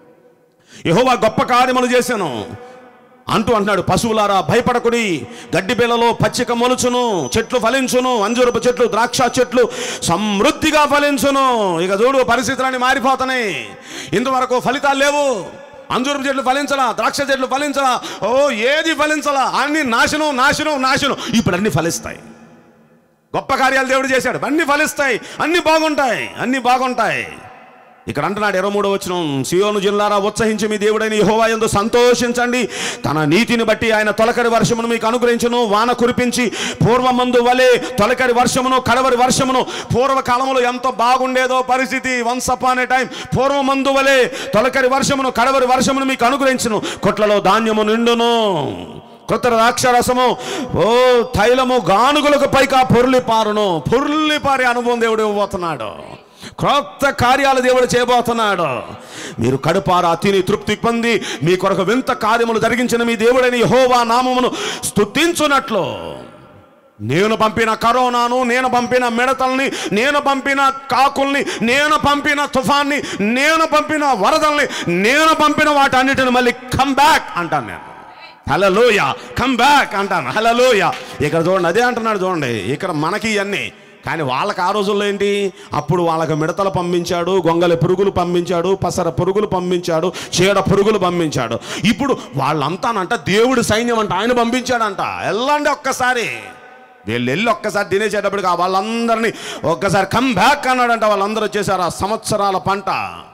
యెహోవా గొప్ప కార్యములు చేశాను అంటూ అంటున్నాడు పశువులారా భయపడకుడి గడ్డి పిల్లలో పచ్చిక మొలుచును చెట్లు ఫలించును అంజూరపు చెట్లు ద్రాక్ష చెట్లు సమృద్ధిగా ఫలించును ఇక చూడు పరిస్థితులన్నీ మారిపోతున్నాయి ఇంతవరకు ఫలితాలు లేవు అంజూరపు చెట్లు ఫలించలా ద్రాక్ష చెట్లు ఫలించలా ఓ ఏది ఫలించలా అన్ని నాశనం నాశనం నాశనం ఇప్పుడు అన్ని ఫలిస్తాయి గొప్ప కార్యాలు దేవుడు చేశాడు అన్ని ఫలిస్తాయి అన్ని బాగుంటాయి అన్ని బాగుంటాయి ఇక్కడ అంటున్నాడు ఇరవై మూడో వచ్చిన సియోను జిల్లారా ఉత్సహించి మీ దేవుడైన యెహోవా యందు సంతోషించండి తన నీతిని బట్టి ఆయన తొలకరి వర్షమును మీకు అనుగ్రహించును వాన కురిపించి పూర్వమందు వలె తొలకరి వర్షమును కడవరి వర్షమును పూర్వకాలంలో ఎంతో బాగుండేదో పరిస్థితి వన్స్ అపాన్ ఏ టైం పూర్వమందు వలె తొలకరి వర్షమును కడవరి వర్షమును మీకు అనుగ్రహించును కొట్లలో ధాన్యము నిండును కొత్త ద్రాక్షరసము ఓ తైలము గానుగులకు పైగా పొర్లి పారును పొర్లి పారే అనుభవం దేవుడు ఇవ్వబోతున్నాడు క్రొత్త కార్యాలు దేవుడు చేయబోతున్నాడు మీరు కడుపారా తిని తృప్తి పొంది మీ కొరకు వింత కార్యములు జరిగించిన మీ దేవుడైన యెహోవా నామమును స్తుతించున్నట్లు నేను పంపిన కరోనాను నేను పంపిన మిడతల్ని నేను పంపిన కాకుల్ని నేను పంపిన తుఫాన్ని నేను పంపిన వరదల్ని నేను పంపిన వాటన్నిటిని మళ్ళీ కమ్ బ్యాక్ అంటాను నేను హలలోయ కమ్ బ్యాక్ అంటాను హలలోయ ఇక్కడ చూడండి అదే అంటున్నాడు చూడండి ఇక్కడ మనకి ఇవన్నీ కానీ వాళ్ళకి ఆ రోజుల్లో ఏంటి అప్పుడు వాళ్ళకి మిడతలు పంపించాడు గొంగలి పురుగులు పంపించాడు పసర పురుగులు పంపించాడు చీడ పురుగులు పంపించాడు ఇప్పుడు వాళ్ళంతానంట దేవుడి సైన్యం అంట ఆయన పంపించాడంట వెళ్ళండి ఒక్కసారి వీళ్ళు వెళ్ళి ఒక్కసారి తినేసేటప్పటికి ఆ వాళ్ళందరినీ ఒక్కసారి కమ్ బ్యాక్ అన్నాడంట వాళ్ళందరూ వచ్చేసారు ఆ సంవత్సరాల పంట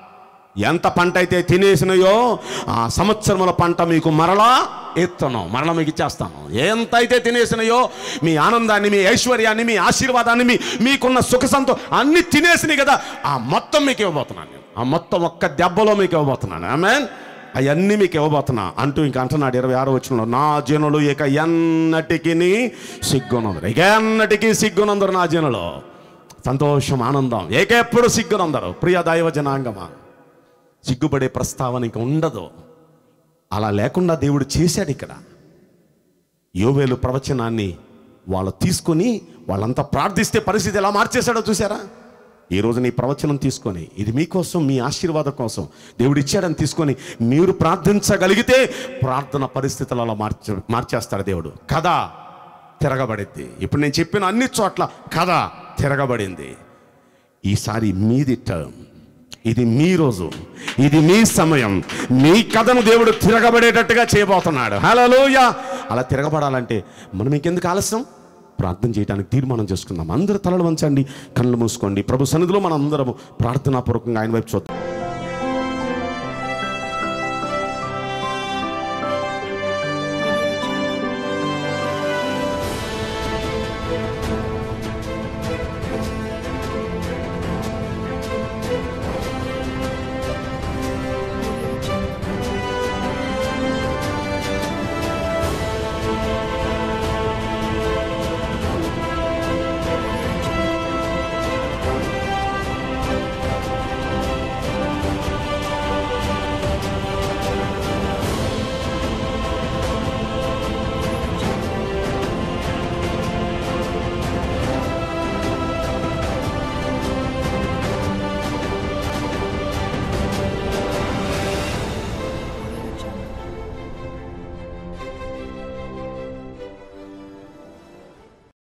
ఎంత పంట అయితే తినేసినాయో ఆ సంవత్సరముల పంట మీకు మరలా ఎత్తాను మరలా మీకు ఇచ్చేస్తాను ఎంత అయితే తినేసినాయో మీ ఆనందాన్ని మీ ఐశ్వర్యాన్ని మీ ఆశీర్వాదాన్ని మీ మీకున్న సుఖ సంతో అన్ని తినేసినాయి కదా ఆ మొత్తం మీకు ఇవ్వబోతున్నాను నేను ఆ మొత్తం ఒక్క దెబ్బలో మీకు ఇవ్వబోతున్నాను ఆమె అవన్నీ మీకు ఇవ్వబోతున్నా అంటూ ఇంకా అంటున్నాడు ఇరవై ఆరో వచ్చిన నా జనులు ఇక ఎన్నటికి సిగ్గునందరు ఇక ఎన్నటికీ సిగ్గునందరు నా జనులు సంతోషం ఆనందం ఏకెప్పుడు సిగ్గునందరు ప్రియ దైవ జనాంగమా సిగ్గుపడే ప్రస్తావన ఇంక ఉండదు అలా లేకుండా దేవుడు చేశాడు ఇక్కడ యోవేలు ప్రవచనాన్ని వాళ్ళు తీసుకొని వాళ్ళంతా ప్రార్థిస్తే పరిస్థితి ఎలా మార్చేశాడో చూసారా ఈ రోజు నీ ప్రవచనం తీసుకొని ఇది మీకోసం మీ ఆశీర్వాదం కోసం దేవుడు ఇచ్చాడని తీసుకొని మీరు ప్రార్థించగలిగితే ప్రార్థన పరిస్థితులు అలా మార్చ మార్చేస్తాడు దేవుడు కథ తిరగబడింది ఇప్పుడు నేను చెప్పిన అన్ని చోట్ల కథ తిరగబడింది ఈసారి మీది టర్మ్ ఇది మీ రోజు ఇది మీ సమయం మీ కథను దేవుడు తిరగబడేటట్టుగా చేయబోతున్నాడు హలోయ అలా తిరగబడాలంటే మనం ఇంకెందుకు ఆలస్యం ప్రార్థన చేయడానికి తీర్మానం చేసుకుందాం అందరూ తలలు వంచండి కళ్ళు మూసుకోండి ప్రభు సన్నిధిలో మనం అందరము ప్రార్థనాపూర్వకంగా ఆయన వైపు చూద్దాం